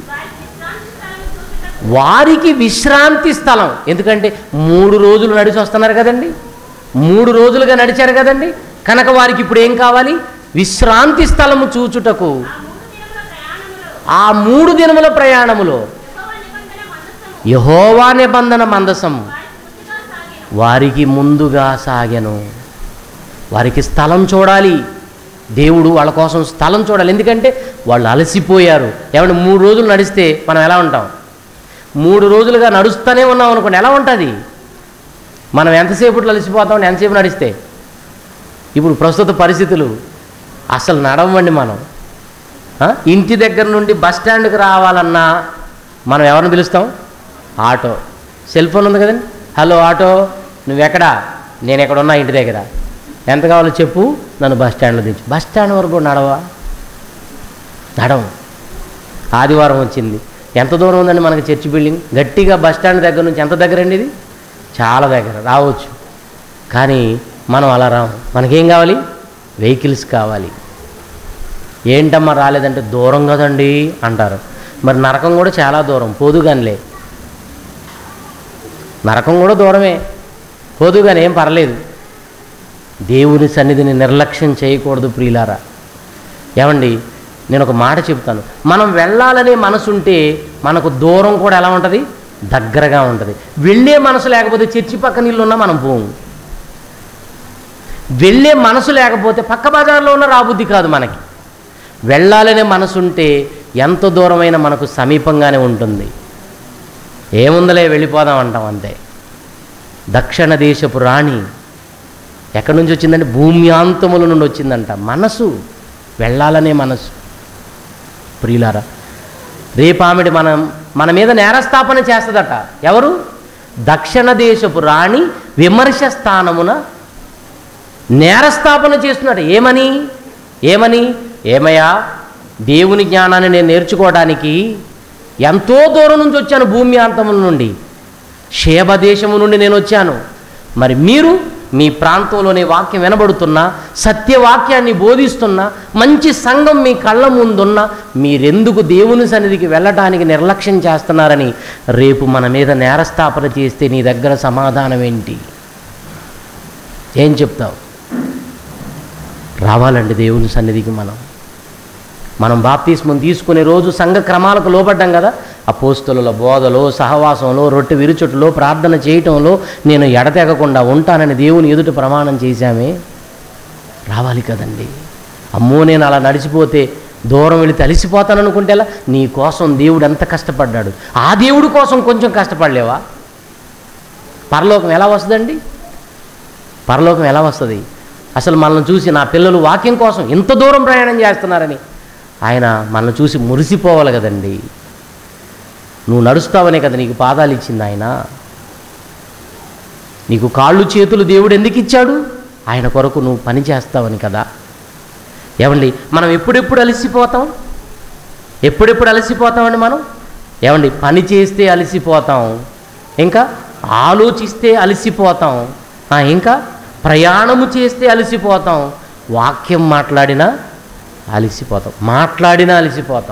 వారికి విశ్రాంతి స్థలం ఎందుకంటే మూడు రోజులు నడిచి వస్తున్నారు కదండి మూడు రోజులుగా నడిచారు కదండి కనుక వారికి ఇప్పుడు ఏం కావాలి విశ్రాంతి స్థలము చూచుటకు ఆ మూడు దినముల ప్రయాణములో యహోవా నిబంధన మందసం వారికి ముందుగా సాగెను వారికి స్థలం చూడాలి దేవుడు వాళ్ళ కోసం స్థలం చూడాలి ఎందుకంటే వాళ్ళు అలసిపోయారు ఏమంటే మూడు రోజులు నడిస్తే మనం ఎలా ఉంటాం మూడు రోజులుగా నడుస్తూనే ఉన్నాం అనుకోండి ఎలా ఉంటుంది మనం ఎంతసేపట్లో అలసిపోతాం ఎంతసేపు నడిస్తే ఇప్పుడు ప్రస్తుత పరిస్థితులు అసలు నడవండి మనం ఆ? ఇంటి దగ్గర నుండి బస్ స్టాండ్కి రావాలన్నా మనం ఎవరిని పిలుస్తాం ఆటో సెల్ ఫోన్ ఉంది కదండి హలో ఆటో నువ్వెక్కడా నేను ఎక్కడ ఉన్నా ఇంటి దగ్గర ఎంత కావాలో చెప్పు నన్ను బస్ స్టాండ్లో దించు బస్ స్టాండ్ వరకు నడవా నడవం ఆదివారం వచ్చింది ఎంత దూరం ఉందండి మనకి చర్చి బిల్డింగ్ గట్టిగా బస్ స్టాండ్ దగ్గర నుంచి ఎంత దగ్గర అండి ఇది చాలా దగ్గర రావచ్చు కానీ మనం అలా రాము మనకేం కావాలి వెహికల్స్ కావాలి ఏంటమ్మా రాలేదంటే దూరం కదండి అంటారు మరి నరకం కూడా చాలా దూరం పోదుగానిలే నరకం కూడా దూరమే పోదుగాని ఏం పర్లేదు దేవుని సన్నిధిని నిర్లక్ష్యం చేయకూడదు ప్రియులారా ఏమండి నేను ఒక మాట చెప్తాను మనం వెళ్ళాలనే మనసు ఉంటే మనకు దూరం కూడా ఎలా ఉంటుంది దగ్గరగా ఉంటుంది వెళ్ళే మనసు లేకపోతే చర్చి పక్కన ఇల్లు ఉన్నా మనం పోము వెళ్ళే మనసు లేకపోతే పక్క బజార్లో ఉన్న రాబుద్ధి కాదు మనకి వెళ్ళాలనే మనసు ఉంటే ఎంత దూరమైన మనకు సమీపంగానే ఉంటుంది ఏముందలే వెళ్ళిపోదాం అంటాం అంతే దక్షిణ దేశపు రాణి ఎక్కడి నుంచి వచ్చిందంటే భూమ్యాంతముల నుండి వచ్చిందంట మనసు వెళ్ళాలనే మనసు ప్రియులారా రేపు ఆమెడి మనం మన మీద నేరస్థాపన చేస్తుందట ఎవరు దక్షిణ దేశపు రాణి విమర్శ స్థానమున నేరస్థాపన చేస్తున్నాడు ఏమని ఏమని ఏమయ్యా దేవుని జ్ఞానాన్ని నేను నేర్చుకోవడానికి ఎంతో దూరం నుంచి వచ్చాను భూమి అంతముల నుండి షేబ దేశము నుండి నేను వచ్చాను మరి మీరు మీ ప్రాంతంలోనే వాక్యం వినబడుతున్నా సత్యవాక్యాన్ని బోధిస్తున్నా మంచి సంఘం మీ కళ్ళ ముందున్నా మీరెందుకు దేవుని సన్నిధికి వెళ్ళటానికి నిర్లక్ష్యం చేస్తున్నారని రేపు మన మీద నేరస్థాపన చేస్తే నీ దగ్గర సమాధానం ఏంటి ఏం చెప్తావు రావాలండి దేవుని సన్నిధికి మనం మనం బాప్తిస్మం తీసుకునే రోజు సంఘ క్రమాలకు లోపడ్డాం కదా అపోస్తుల బోధలో సహవాసంలో రొట్టె విరుచుట్లో ప్రార్థన చేయటంలో నేను ఎడతెగకుండా ఉంటానని దేవుని ఎదుట ప్రమాణం చేశామే రావాలి కదండి అమ్మో నేను అలా నడిచిపోతే దూరం వెళ్ళి తలిసిపోతాను అనుకుంటే ఎలా నీ కోసం దేవుడు ఎంత కష్టపడ్డాడు ఆ దేవుడి కోసం కొంచెం కష్టపడలేవా పరలోకం ఎలా వస్తుందండి పరలోకం ఎలా వస్తుంది అసలు మనల్ని చూసి నా పిల్లలు వాక్యం కోసం ఇంత దూరం ప్రయాణం చేస్తున్నారని ఆయన మనల్ని చూసి మురిసిపోవాలి కదండి నువ్వు నడుస్తావనే కదా నీకు పాదాలు ఇచ్చింది ఆయన నీకు కాళ్ళు చేతులు దేవుడు ఎందుకు ఇచ్చాడు ఆయన కొరకు నువ్వు పని చేస్తావని కదా ఏమండి మనం ఎప్పుడెప్పుడు అలసిపోతాం ఎప్పుడెప్పుడు అలసిపోతామండి మనం ఏమండి పని చేస్తే అలసిపోతాం ఇంకా ఆలోచిస్తే అలసిపోతాం ఆ, ఇంకా ప్రయాణము చేస్తే అలసిపోతాం వాక్యం మాట్లాడినా అలసిపోతాం మాట్లాడినా అలసిపోతాం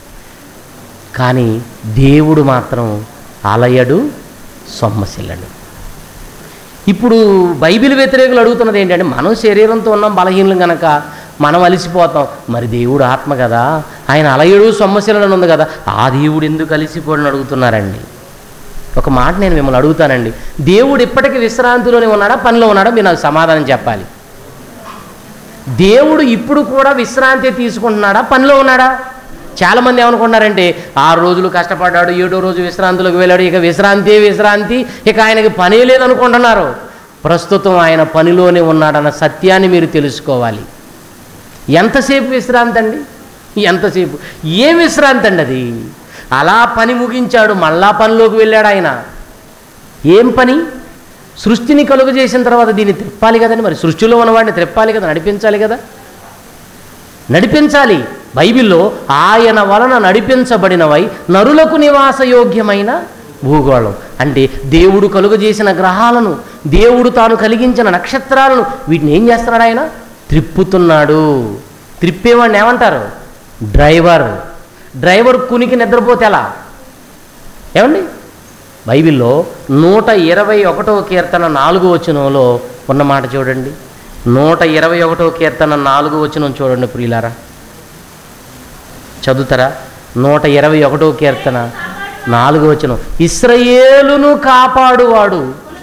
కానీ దేవుడు మాత్రం అలయడు సొమ్మసిల్లడు ఇప్పుడు బైబిల్ వ్యతిరేకులు అడుగుతున్నది ఏంటంటే మనం శరీరంతో ఉన్నాం బలహీనం కనుక మనం అలసిపోతాం మరి దేవుడు ఆత్మ కదా ఆయన అలయుడు సొమ్మశీలను ఉంది కదా ఆ దేవుడు ఎందుకు అలసిపోడని అడుగుతున్నారండి ఒక మాట నేను మిమ్మల్ని అడుగుతానండి దేవుడు ఇప్పటికీ విశ్రాంతిలోనే ఉన్నాడా పనిలో ఉన్నాడా మీరు నాకు సమాధానం చెప్పాలి దేవుడు ఇప్పుడు కూడా విశ్రాంతి తీసుకుంటున్నాడా పనిలో ఉన్నాడా చాలామంది ఏమనుకుంటున్నారంటే ఆరు రోజులు కష్టపడ్డాడు ఏడో రోజు విశ్రాంతిలోకి వెళ్ళాడు ఇక విశ్రాంతి విశ్రాంతి ఇక ఆయనకి పని లేదనుకుంటున్నారు ప్రస్తుతం ఆయన పనిలోనే ఉన్నాడన్న సత్యాన్ని మీరు తెలుసుకోవాలి ఎంతసేపు విశ్రాంతి అండి ఎంతసేపు ఏ విశ్రాంతి అండి అది అలా పని ముగించాడు మళ్ళా పనిలోకి వెళ్ళాడు ఆయన ఏం పని సృష్టిని కలుగు చేసిన తర్వాత దీన్ని త్రిప్పాలి కదండి మరి సృష్టిలో ఉన్నవాడిని త్రిప్పాలి కదా నడిపించాలి కదా నడిపించాలి బైబిల్లో ఆయన వలన నడిపించబడినవై నరులకు నివాసయోగ్యమైన భూగోళం అంటే దేవుడు కలుగజేసిన గ్రహాలను దేవుడు తాను కలిగించిన నక్షత్రాలను వీటిని ఏం చేస్తున్నాడు ఆయన త్రిప్పుతున్నాడు త్రిప్పేవాడిని ఏమంటారు డ్రైవర్ డ్రైవర్ కునికి నిద్రపోతే ఎలా ఏమండి బైబిల్లో నూట ఇరవై ఒకటో కీర్తన నాలుగు వచనంలో ఉన్న మాట చూడండి నూట ఇరవై ఒకటో కీర్తన నాలుగు వచనం చూడండి ప్రియులారా చదువుతారా నూట ఇరవై ఒకటో కీర్తన నాలుగు వచనం ఇస్రయేలును కాపాడువాడు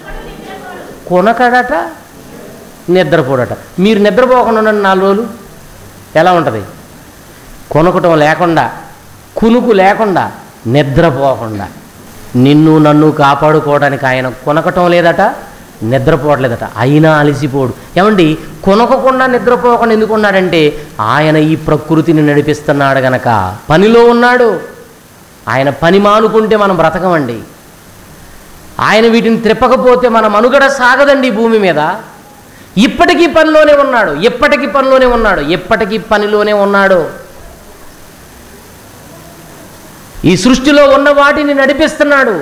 కొనకడట నిద్రపోడట మీరు నిద్రపోకుండా ఉండండి నాలుగు రోజులు ఎలా ఉంటుంది కొనకటం లేకుండా కునుకు లేకుండా నిద్రపోకుండా నిన్ను నన్ను కాపాడుకోవడానికి ఆయన కొనకటం లేదట నిద్రపోవట్లేదట అయినా అలసిపోడు ఏమండి కొనకకుండా నిద్రపోకుండా ఎందుకున్నాడంటే ఆయన ఈ ప్రకృతిని నడిపిస్తున్నాడు గనక పనిలో ఉన్నాడు ఆయన పని మానుకుంటే మనం బ్రతకమండి ఆయన వీటిని త్రిప్పకపోతే మన మనుగడ సాగదండి ఈ భూమి మీద ఇప్పటికీ పనిలోనే ఉన్నాడు ఎప్పటికీ పనిలోనే ఉన్నాడు ఎప్పటికీ పనిలోనే ఉన్నాడు ఈ సృష్టిలో ఉన్న వాటిని నడిపిస్తున్నాడు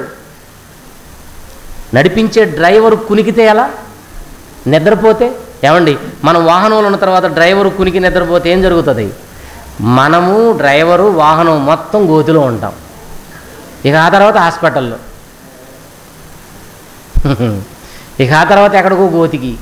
నడిపించే డ్రైవర్ కునికితే ఎలా నిద్రపోతే ఏమండి మనం వాహనంలో ఉన్న తర్వాత డ్రైవరు కునికి నిద్రపోతే ఏం జరుగుతుంది మనము డ్రైవరు వాహనం మొత్తం గోతిలో ఉంటాం ఇక ఆ తర్వాత హాస్పిటల్లో ఇక ఆ తర్వాత ఎక్కడికో గోతికి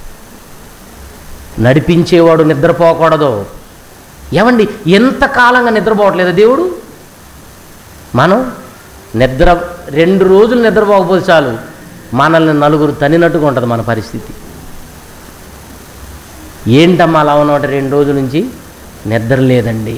నడిపించేవాడు నిద్రపోకూడదు ఏమండి ఎంత కాలంగా నిద్రపోవట్లేదు దేవుడు మనం నిద్ర రెండు రోజులు నిద్రపోకపోతే చాలు మనల్ని నలుగురు తనినట్టుగా ఉంటుంది మన పరిస్థితి ఏంటమ్మా అలా ఉన్నమాట రెండు రోజుల నుంచి నిద్ర లేదండి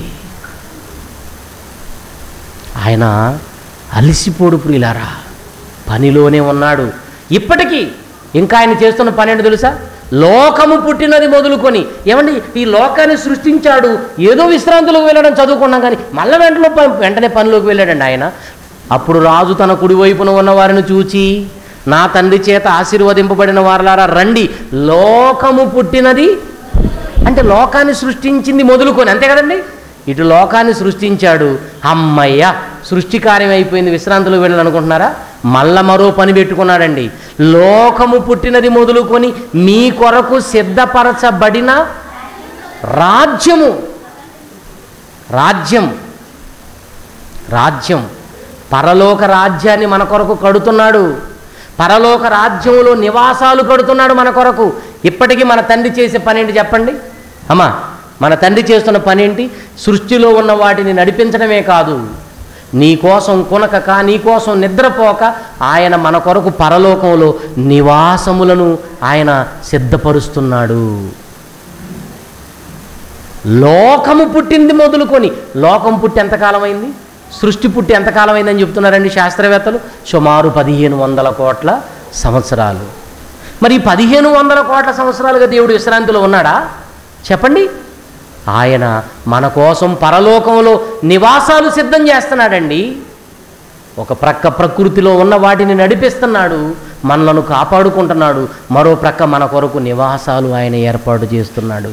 ఆయన అలసిపోడు ప్రియులారా పనిలోనే ఉన్నాడు ఇప్పటికీ ఇంకా ఆయన చేస్తున్న పని ఏంటో తెలుసా లోకము పుట్టినది మొదలుకొని ఏమండి ఈ లోకాన్ని సృష్టించాడు ఏదో విశ్రాంతిలోకి వెళ్ళడం చదువుకున్నాం కానీ మళ్ళీ వెంటనే ప- వెంటనే పనిలోకి వెళ్ళాడండి ఆయన అప్పుడు రాజు తన కుడివైపున ఉన్న వారిని చూచి నా తండ్రి చేత ఆశీర్వదింపబడిన వారలారా రండి లోకము పుట్టినది అంటే లోకాన్ని సృష్టించింది మొదలుకొని అంతే కదండి ఇటు లోకాన్ని సృష్టించాడు అమ్మయ్య సృష్టి కార్యం అయిపోయింది విశ్రాంతిలో వెళ్ళాలనుకుంటున్నారా మళ్ళా మరో పని పెట్టుకున్నాడండి లోకము పుట్టినది మొదలుకొని మీ కొరకు సిద్ధపరచబడిన రాజ్యము రాజ్యం రాజ్యం పరలోక రాజ్యాన్ని మన కొరకు కడుతున్నాడు పరలోక రాజ్యంలో నివాసాలు కడుతున్నాడు మన కొరకు ఇప్పటికీ మన తండ్రి చేసే పని ఏంటి చెప్పండి అమ్మా మన తండ్రి చేస్తున్న పని ఏంటి సృష్టిలో ఉన్న వాటిని నడిపించడమే కాదు నీ కోసం కొనకక నీ కోసం నిద్రపోక ఆయన మన కొరకు పరలోకంలో నివాసములను ఆయన సిద్ధపరుస్తున్నాడు లోకము పుట్టింది మొదలుకొని లోకం పుట్టి ఎంతకాలం అయింది సృష్టి పుట్టి ఎంతకాలం అయిందని చెప్తున్నారండి శాస్త్రవేత్తలు సుమారు పదిహేను వందల కోట్ల సంవత్సరాలు మరి ఈ పదిహేను వందల కోట్ల సంవత్సరాలుగా దేవుడు విశ్రాంతిలో ఉన్నాడా చెప్పండి ఆయన మన కోసం పరలోకంలో నివాసాలు సిద్ధం చేస్తున్నాడండి ఒక ప్రక్క ప్రకృతిలో ఉన్న వాటిని నడిపిస్తున్నాడు మనలను కాపాడుకుంటున్నాడు మరో ప్రక్క మన కొరకు నివాసాలు ఆయన ఏర్పాటు చేస్తున్నాడు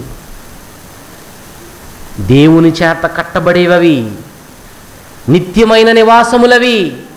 దేవుని చేత కట్టబడేవవి నిత్యమైన నివాసములవి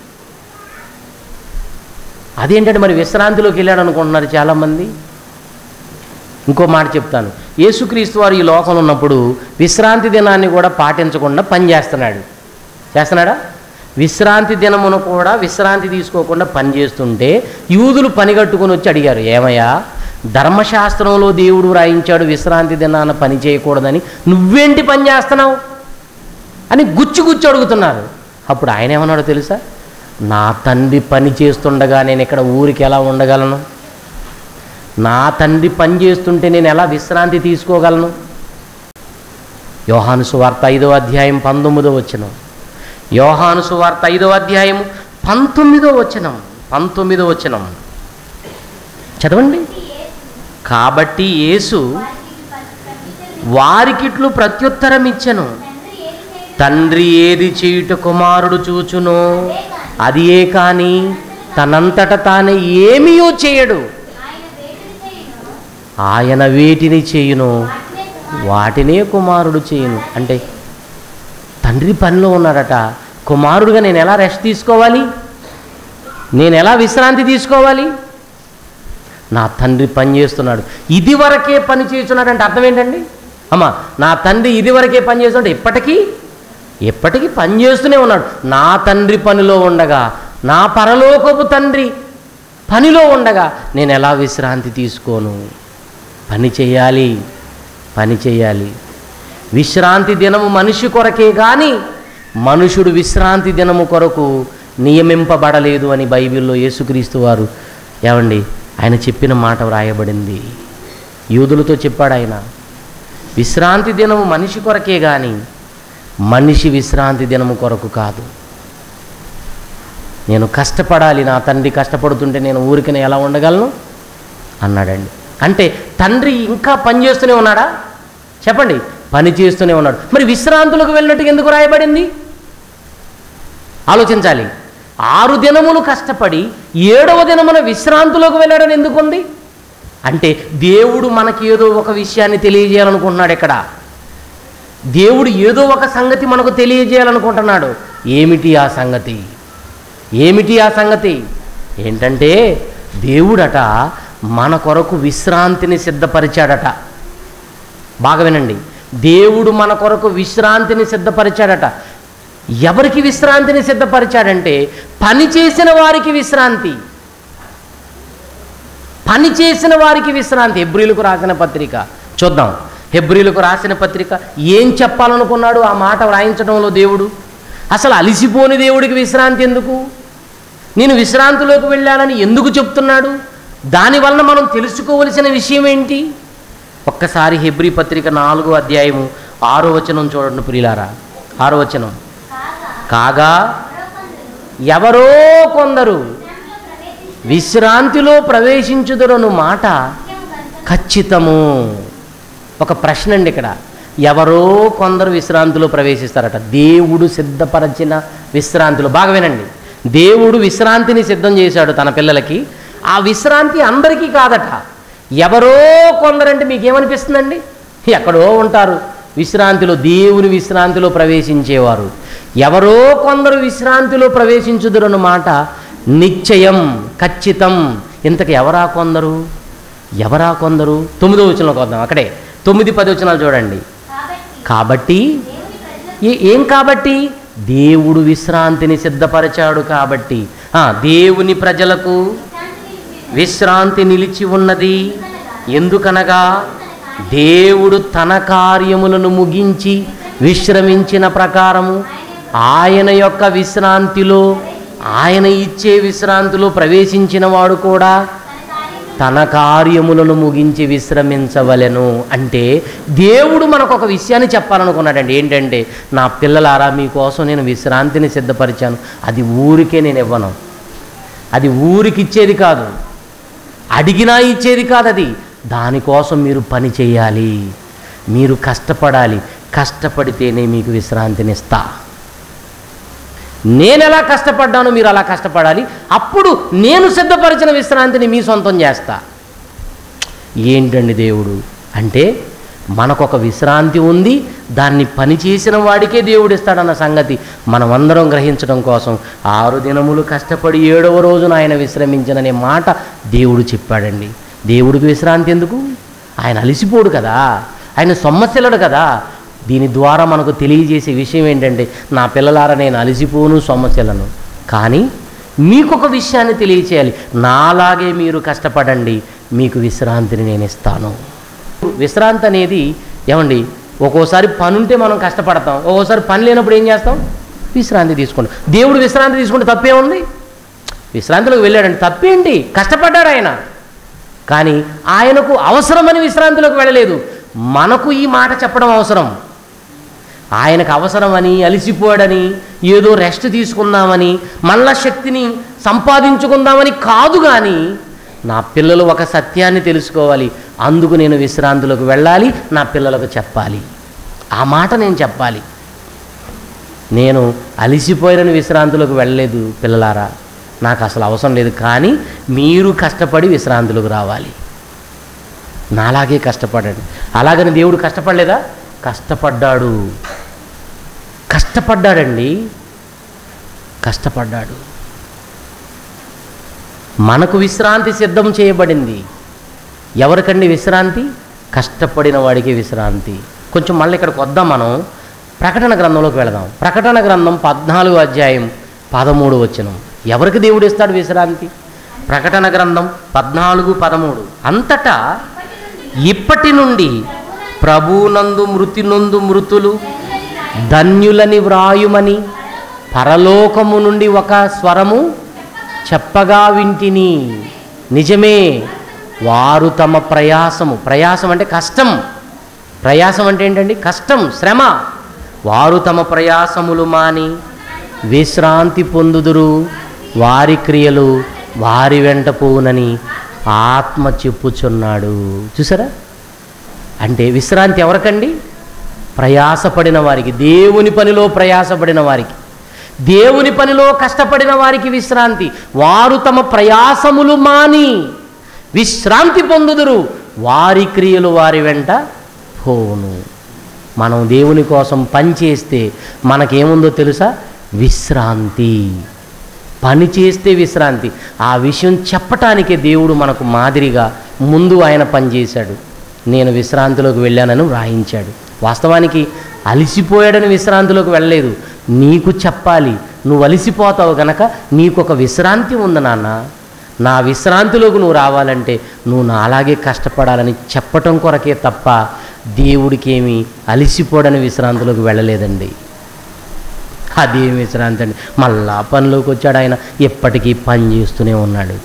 అదేంటంటే మరి విశ్రాంతిలోకి వెళ్ళాడు అనుకుంటున్నారు చాలామంది ఇంకో మాట చెప్తాను యేసుక్రీస్తు వారు ఈ లోకంలో ఉన్నప్పుడు విశ్రాంతి దినాన్ని కూడా పాటించకుండా పని చేస్తున్నాడు చేస్తున్నాడా విశ్రాంతి దినమును కూడా విశ్రాంతి తీసుకోకుండా పని చేస్తుంటే యూదులు పని కట్టుకొని వచ్చి అడిగారు ఏమయ్యా ధర్మశాస్త్రంలో దేవుడు రాయించాడు విశ్రాంతి దినాన పని చేయకూడదని నువ్వేంటి పని చేస్తున్నావు అని గుచ్చి గుచ్చి అడుగుతున్నారు అప్పుడు ఆయన ఏమన్నాడో తెలుసా నా తండ్రి పని చేస్తుండగా నేను ఇక్కడ ఊరికి ఎలా ఉండగలను నా తండ్రి పని చేస్తుంటే నేను ఎలా విశ్రాంతి తీసుకోగలను యోహాను సువార్త ఐదో అధ్యాయం పంతొమ్మిదో వచనం యోహాను సువార్త ఐదో అధ్యాయం పంతొమ్మిదో వచనం పంతొమ్మిదో వచనం చదవండి కాబట్టి యేసు వారికిట్లు ప్రత్యుత్తరం ఇచ్చెను తండ్రి ఏది చేయుట కుమారుడు చూచునో అది ఏ కాని తనంతట తానే ఏమీయో చేయడు ఆయన వేటిని చేయును వాటినే కుమారుడు చేయును అంటే తండ్రి పనిలో ఉన్నాడట కుమారుడుగా నేను ఎలా రెస్ట్ తీసుకోవాలి నేను ఎలా విశ్రాంతి తీసుకోవాలి నా తండ్రి పని చేస్తున్నాడు ఇది వరకే పని చేస్తున్నాడు అంటే అర్థం ఏంటండి అమ్మా నా తండ్రి ఇది వరకే పని చేస్తున్నాడు ఎప్పటికీ ఎప్పటికీ పని చేస్తూనే ఉన్నాడు నా తండ్రి పనిలో ఉండగా నా పరలోకపు తండ్రి పనిలో ఉండగా నేను ఎలా విశ్రాంతి తీసుకోను పని చేయాలి పని చేయాలి విశ్రాంతి దినము మనిషి కొరకే కానీ మనుషుడు విశ్రాంతి దినము కొరకు నియమింపబడలేదు అని బైబిల్లో యేసుక్రీస్తు వారు ఏమండి ఆయన చెప్పిన మాట వ్రాయబడింది యూదులతో చెప్పాడు ఆయన విశ్రాంతి దినము మనిషి కొరకే కానీ మనిషి విశ్రాంతి దినము కొరకు కాదు నేను కష్టపడాలి నా తండ్రి కష్టపడుతుంటే నేను ఊరికనే ఎలా ఉండగలను అన్నాడండి అంటే తండ్రి ఇంకా పని చేస్తూనే ఉన్నాడా చెప్పండి పని చేస్తూనే ఉన్నాడు మరి విశ్రాంతులకు వెళ్ళినట్టు ఎందుకు రాయబడింది ఆలోచించాలి ఆరు దినములు కష్టపడి ఏడవ దినమున విశ్రాంతిలోకి వెళ్ళడం ఎందుకుంది అంటే దేవుడు మనకి ఏదో ఒక విషయాన్ని తెలియజేయాలనుకుంటున్నాడు ఇక్కడ దేవుడు ఏదో ఒక సంగతి మనకు తెలియజేయాలనుకుంటున్నాడు ఏమిటి ఆ సంగతి ఏమిటి ఆ సంగతి ఏంటంటే దేవుడట మన కొరకు విశ్రాంతిని సిద్ధపరిచాడట బాగా వినండి దేవుడు మన కొరకు విశ్రాంతిని సిద్ధపరిచాడట ఎవరికి విశ్రాంతిని సిద్ధపరిచాడంటే పని చేసిన వారికి విశ్రాంతి పని చేసిన వారికి విశ్రాంతి హెబ్రిలకు రాసిన పత్రిక చూద్దాం హెబ్రిలకు రాసిన పత్రిక ఏం చెప్పాలనుకున్నాడు ఆ మాట వ్రాయించడంలో దేవుడు అసలు అలిసిపోని దేవుడికి విశ్రాంతి ఎందుకు నేను విశ్రాంతిలోకి వెళ్ళాలని ఎందుకు చెప్తున్నాడు దానివల్ల మనం తెలుసుకోవలసిన విషయం ఏంటి ఒక్కసారి హెబ్రి పత్రిక నాలుగో అధ్యాయము ఆరో వచనం చూడండి ప్రియులారా ఆరో వచనం కాగా ఎవరో కొందరు విశ్రాంతిలో ప్రవేశించుదురను మాట ఖచ్చితము ఒక ప్రశ్న అండి ఇక్కడ ఎవరో కొందరు విశ్రాంతిలో ప్రవేశిస్తారట దేవుడు సిద్ధపరచిన విశ్రాంతిలో బాగా వినండి దేవుడు విశ్రాంతిని సిద్ధం చేశాడు తన పిల్లలకి ఆ విశ్రాంతి అందరికీ కాదట ఎవరో కొందరంటే మీకేమనిపిస్తుందండి ఎక్కడో ఉంటారు విశ్రాంతిలో దేవుని విశ్రాంతిలో ప్రవేశించేవారు ఎవరో కొందరు విశ్రాంతిలో ప్రవేశించుదురన్న మాట నిశ్చయం ఖచ్చితం ఇంతకు ఎవరా కొందరు ఎవరా కొందరు తొమ్మిదో వచనంలోకి వద్దాం అక్కడే తొమ్మిది పది వచనాలు చూడండి కాబట్టి ఏ- ఏం కాబట్టి దేవుడు విశ్రాంతిని సిద్ధపరిచాడు కాబట్టి ఆ, దేవుని ప్రజలకు విశ్రాంతి నిలిచి ఉన్నది ఎందుకనగా దేవుడు తన కార్యములను ముగించి విశ్రమించిన ప్రకారము ఆయన యొక్క విశ్రాంతిలో ఆయన ఇచ్చే విశ్రాంతిలో ప్రవేశించిన వాడు కూడా తన కార్యములను ముగించి విశ్రమించవలెను అంటే దేవుడు మనకు ఒక విషయాన్ని చెప్పాలనుకున్నాడండి ఏంటంటే నా పిల్లలారా మీకోసం నేను విశ్రాంతిని సిద్ధపరిచాను అది ఊరికే నేను ఇవ్వను అది ఊరికి ఇచ్చేది కాదు అడిగినా ఇచ్చేది కాదు అది దానికోసం మీరు పని చేయాలి మీరు కష్టపడాలి కష్టపడితేనే మీకు విశ్రాంతినిస్తా నేను ఎలా కష్టపడ్డానో మీరు అలా కష్టపడాలి అప్పుడు నేను సిద్ధపరిచిన విశ్రాంతిని మీ సొంతం చేస్తా ఏంటండి దేవుడు అంటే మనకొక విశ్రాంతి ఉంది దాన్ని పని చేసిన వాడికే దేవుడు ఇస్తాడన్న సంగతి మనమందరం గ్రహించడం కోసం ఆరు దినములు కష్టపడి ఏడవ రోజున ఆయన విశ్రమించననే మాట దేవుడు చెప్పాడండి దేవుడికి విశ్రాంతి ఎందుకు ఆయన అలిసిపోడు కదా ఆయన సొమ్మశిలడు కదా దీని ద్వారా మనకు తెలియజేసే విషయం ఏంటంటే నా పిల్లలారా నేను అలిసిపోను సొమ్మశిలను కానీ మీకు ఒక విషయాన్ని తెలియచేయాలి నాలాగే మీరు కష్టపడండి మీకు విశ్రాంతిని నేను ఇస్తాను విశ్రాంతి అనేది ఏమండి ఒక్కోసారి పని ఉంటే మనం కష్టపడతాం ఒక్కోసారి పని లేనప్పుడు ఏం చేస్తాం విశ్రాంతి తీసుకుంటాం దేవుడు విశ్రాంతి తీసుకుంటే తప్పే ఉంది విశ్రాంతిలోకి వెళ్ళాడండి తప్పేంటి కష్టపడ్డాడు ఆయన కానీ ఆయనకు అవసరమని విశ్రాంతిలోకి వెళ్ళలేదు మనకు ఈ మాట చెప్పడం అవసరం ఆయనకు అవసరమని అలిసిపోయాడని ఏదో రెస్ట్ తీసుకుందామని మళ్ళా శక్తిని సంపాదించుకుందామని కాదు కానీ నా పిల్లలు ఒక సత్యాన్ని తెలుసుకోవాలి అందుకు నేను విశ్రాంతిలోకి వెళ్ళాలి నా పిల్లలకు చెప్పాలి ఆ మాట నేను చెప్పాలి నేను అలిసిపోయిన విశ్రాంతిలోకి వెళ్ళలేదు పిల్లలారా నాకు అసలు అవసరం లేదు కానీ మీరు కష్టపడి విశ్రాంతిలోకి రావాలి నాలాగే కష్టపడండి అలాగని దేవుడు కష్టపడలేదా కష్టపడ్డాడు కష్టపడ్డాడండి కష్టపడ్డాడు మనకు విశ్రాంతి సిద్ధం చేయబడింది ఎవరికండి విశ్రాంతి కష్టపడిన వాడికి విశ్రాంతి కొంచెం మళ్ళీ ఇక్కడికి వద్దాం మనం ప్రకటన గ్రంథంలోకి వెళదాం ప్రకటన గ్రంథం పద్నాలుగు అధ్యాయం పదమూడు వచనం ఎవరికి దేవుడు ఇస్తాడు విశ్రాంతి ప్రకటన గ్రంథం పద్నాలుగు పదమూడు అంతటా ఇప్పటి నుండి ప్రభునందు మృతి నొందు మృతులు ధన్యులని వ్రాయుమని పరలోకము నుండి ఒక స్వరము చెప్పగా వింటిని నిజమే వారు తమ ప్రయాసము ప్రయాసం అంటే కష్టం ప్రయాసం అంటే ఏంటండి కష్టం శ్రమ వారు తమ ప్రయాసములు మాని విశ్రాంతి పొందుదురు వారి క్రియలు వారి వెంట పోవునని ఆత్మ చెప్పుచున్నాడు చూసారా అంటే విశ్రాంతి ఎవరికండి ప్రయాసపడిన వారికి దేవుని పనిలో ప్రయాసపడిన వారికి దేవుని పనిలో కష్టపడిన వారికి విశ్రాంతి వారు తమ ప్రయాసములు మాని విశ్రాంతి పొందుదురు వారి క్రియలు వారి వెంట పోవును మనం దేవుని కోసం పని చేస్తే మనకేముందో తెలుసా విశ్రాంతి పని చేస్తే విశ్రాంతి ఆ విషయం చెప్పటానికే దేవుడు మనకు మాదిరిగా ముందు ఆయన పనిచేశాడు నేను విశ్రాంతిలోకి వెళ్ళానని వ్రాయించాడు వాస్తవానికి అలిసిపోయాడని విశ్రాంతిలోకి వెళ్ళలేదు నీకు చెప్పాలి నువ్వు అలిసిపోతావు గనక నీకు ఒక విశ్రాంతి ఉంది నాన్న నా విశ్రాంతిలోకి నువ్వు రావాలంటే నువ్వు నాలాగే కష్టపడాలని చెప్పటం కొరకే తప్ప దేవుడికి ఏమి అలిసిపోడని విశ్రాంతిలోకి వెళ్ళలేదండి అదేం విశ్రాంతి అండి మళ్ళా పనిలోకి వచ్చాడు ఆయన ఎప్పటికీ పని చేస్తూనే ఉన్నాడు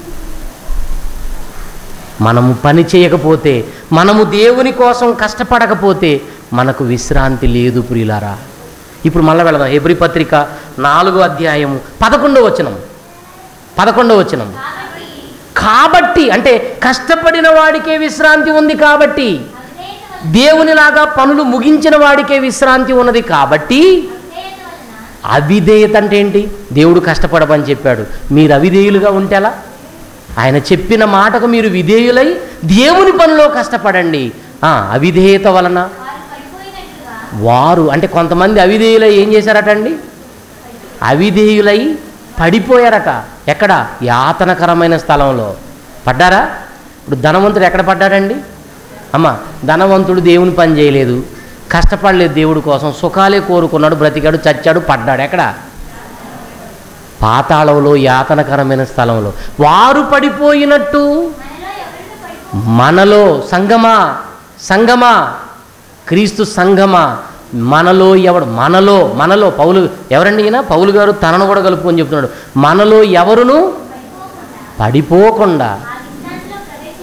మనము పని చేయకపోతే మనము దేవుని కోసం కష్టపడకపోతే మనకు విశ్రాంతి లేదు ప్రియులారా ఇప్పుడు మళ్ళీ వెళదాం ఎబ్రి పత్రిక నాలుగో అధ్యాయము పదకొండో వచనం పదకొండో వచనం కాబట్టి అంటే కష్టపడిన వాడికే విశ్రాంతి ఉంది కాబట్టి దేవునిలాగా పనులు ముగించిన వాడికే విశ్రాంతి ఉన్నది కాబట్టి అవిధేయత అంటే ఏంటి దేవుడు కష్టపడమని చెప్పాడు మీరు అవిధేయులుగా ఉంటేలా ఆయన చెప్పిన మాటకు మీరు విధేయులై దేవుని పనిలో కష్టపడండి ఆ, అవిధేయత వలన వారు అంటే కొంతమంది అవిధేయులై ఏం చేశారట అండి అవిధేయులై పడిపోయారట ఎక్కడ యాతనకరమైన స్థలంలో పడ్డారా ఇప్పుడు ధనవంతుడు ఎక్కడ పడ్డాడండి అమ్మ ధనవంతుడు దేవుని పని చేయలేదు కష్టపడలేదు దేవుడి కోసం సుఖాలే కోరుకున్నాడు బ్రతికాడు చచ్చాడు పడ్డాడు ఎక్కడ పాతాళంలో యాతనకరమైన స్థలంలో వారు పడిపోయినట్టు మనలో సంగమా సంగమా క్రీస్తు సంగమా మనలో ఎవడు మనలో మనలో పౌలు ఎవరండి ఈయన పౌలు గారు తనను కూడా కలుపుకొని చెప్తున్నాడు మనలో ఎవరును పడిపోకుండా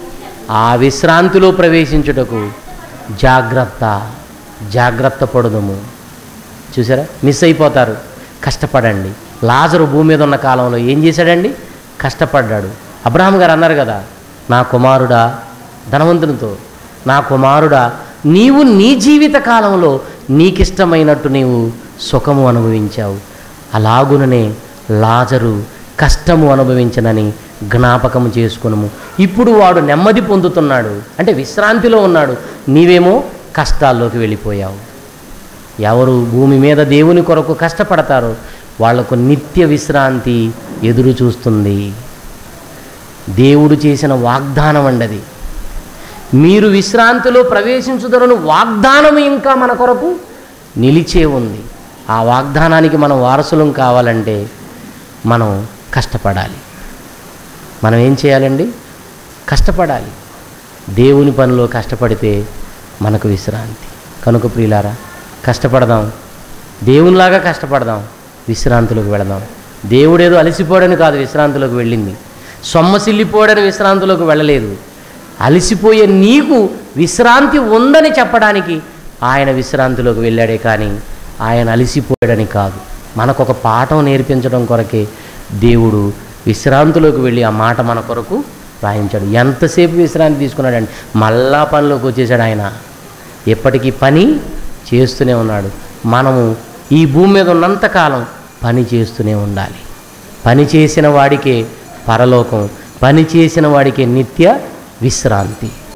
ఆ విశ్రాంతిలో ప్రవేశించుటకు జాగ్రత్త జాగ్రత్త పడుదము చూసారా మిస్ అయిపోతారు కష్టపడండి లాజరు భూమి మీద ఉన్న కాలంలో ఏం చేశాడండి కష్టపడ్డాడు అబ్రహాం గారు అన్నారు కదా నా కుమారుడా ధనవంతునితో నా కుమారుడా నీవు నీ జీవిత కాలంలో నీకిష్టమైనట్టు నీవు సుఖము అనుభవించావు అలాగుననే లాజరు కష్టము అనుభవించనని జ్ఞాపకము చేసుకునము ఇప్పుడు వాడు నెమ్మది పొందుతున్నాడు అంటే విశ్రాంతిలో ఉన్నాడు నీవేమో కష్టాల్లోకి వెళ్ళిపోయావు ఎవరు భూమి మీద దేవుని కొరకు కష్టపడతారో వాళ్లకు నిత్య విశ్రాంతి ఎదురు చూస్తుంది దేవుడు చేసిన వాగ్దానం అండది మీరు విశ్రాంతిలో ప్రవేశించుదరను వాగ్దానం ఇంకా మన కొరకు నిలిచే ఉంది ఆ వాగ్దానానికి మనం వారసులం కావాలంటే మనం కష్టపడాలి మనం ఏం చేయాలండి కష్టపడాలి దేవుని పనిలో కష్టపడితే మనకు విశ్రాంతి కనుక ప్రియులారా కష్టపడదాం దేవునిలాగా కష్టపడదాం విశ్రాంతిలోకి వెళదాం దేవుడేదో అలసిపోడని కాదు విశ్రాంతిలోకి వెళ్ళింది సొమ్మసిల్లిపోడని విశ్రాంతిలోకి వెళ్ళలేదు అలసిపోయే నీకు విశ్రాంతి ఉందని చెప్పడానికి ఆయన విశ్రాంతిలోకి వెళ్ళాడే కానీ ఆయన అలసిపోయాడని కాదు మనకు ఒక పాఠం నేర్పించడం కొరకే దేవుడు విశ్రాంతిలోకి వెళ్ళి ఆ మాట మన కొరకు రాయించాడు ఎంతసేపు విశ్రాంతి తీసుకున్నాడండి మళ్ళా పనిలోకి వచ్చేసాడు ఆయన ఎప్పటికీ పని చేస్తూనే ఉన్నాడు మనము ఈ భూమి మీద ఉన్నంతకాలం పని చేస్తూనే ఉండాలి పని చేసిన వాడికే పరలోకం పని చేసిన వాడికే నిత్య విశ్రాంతి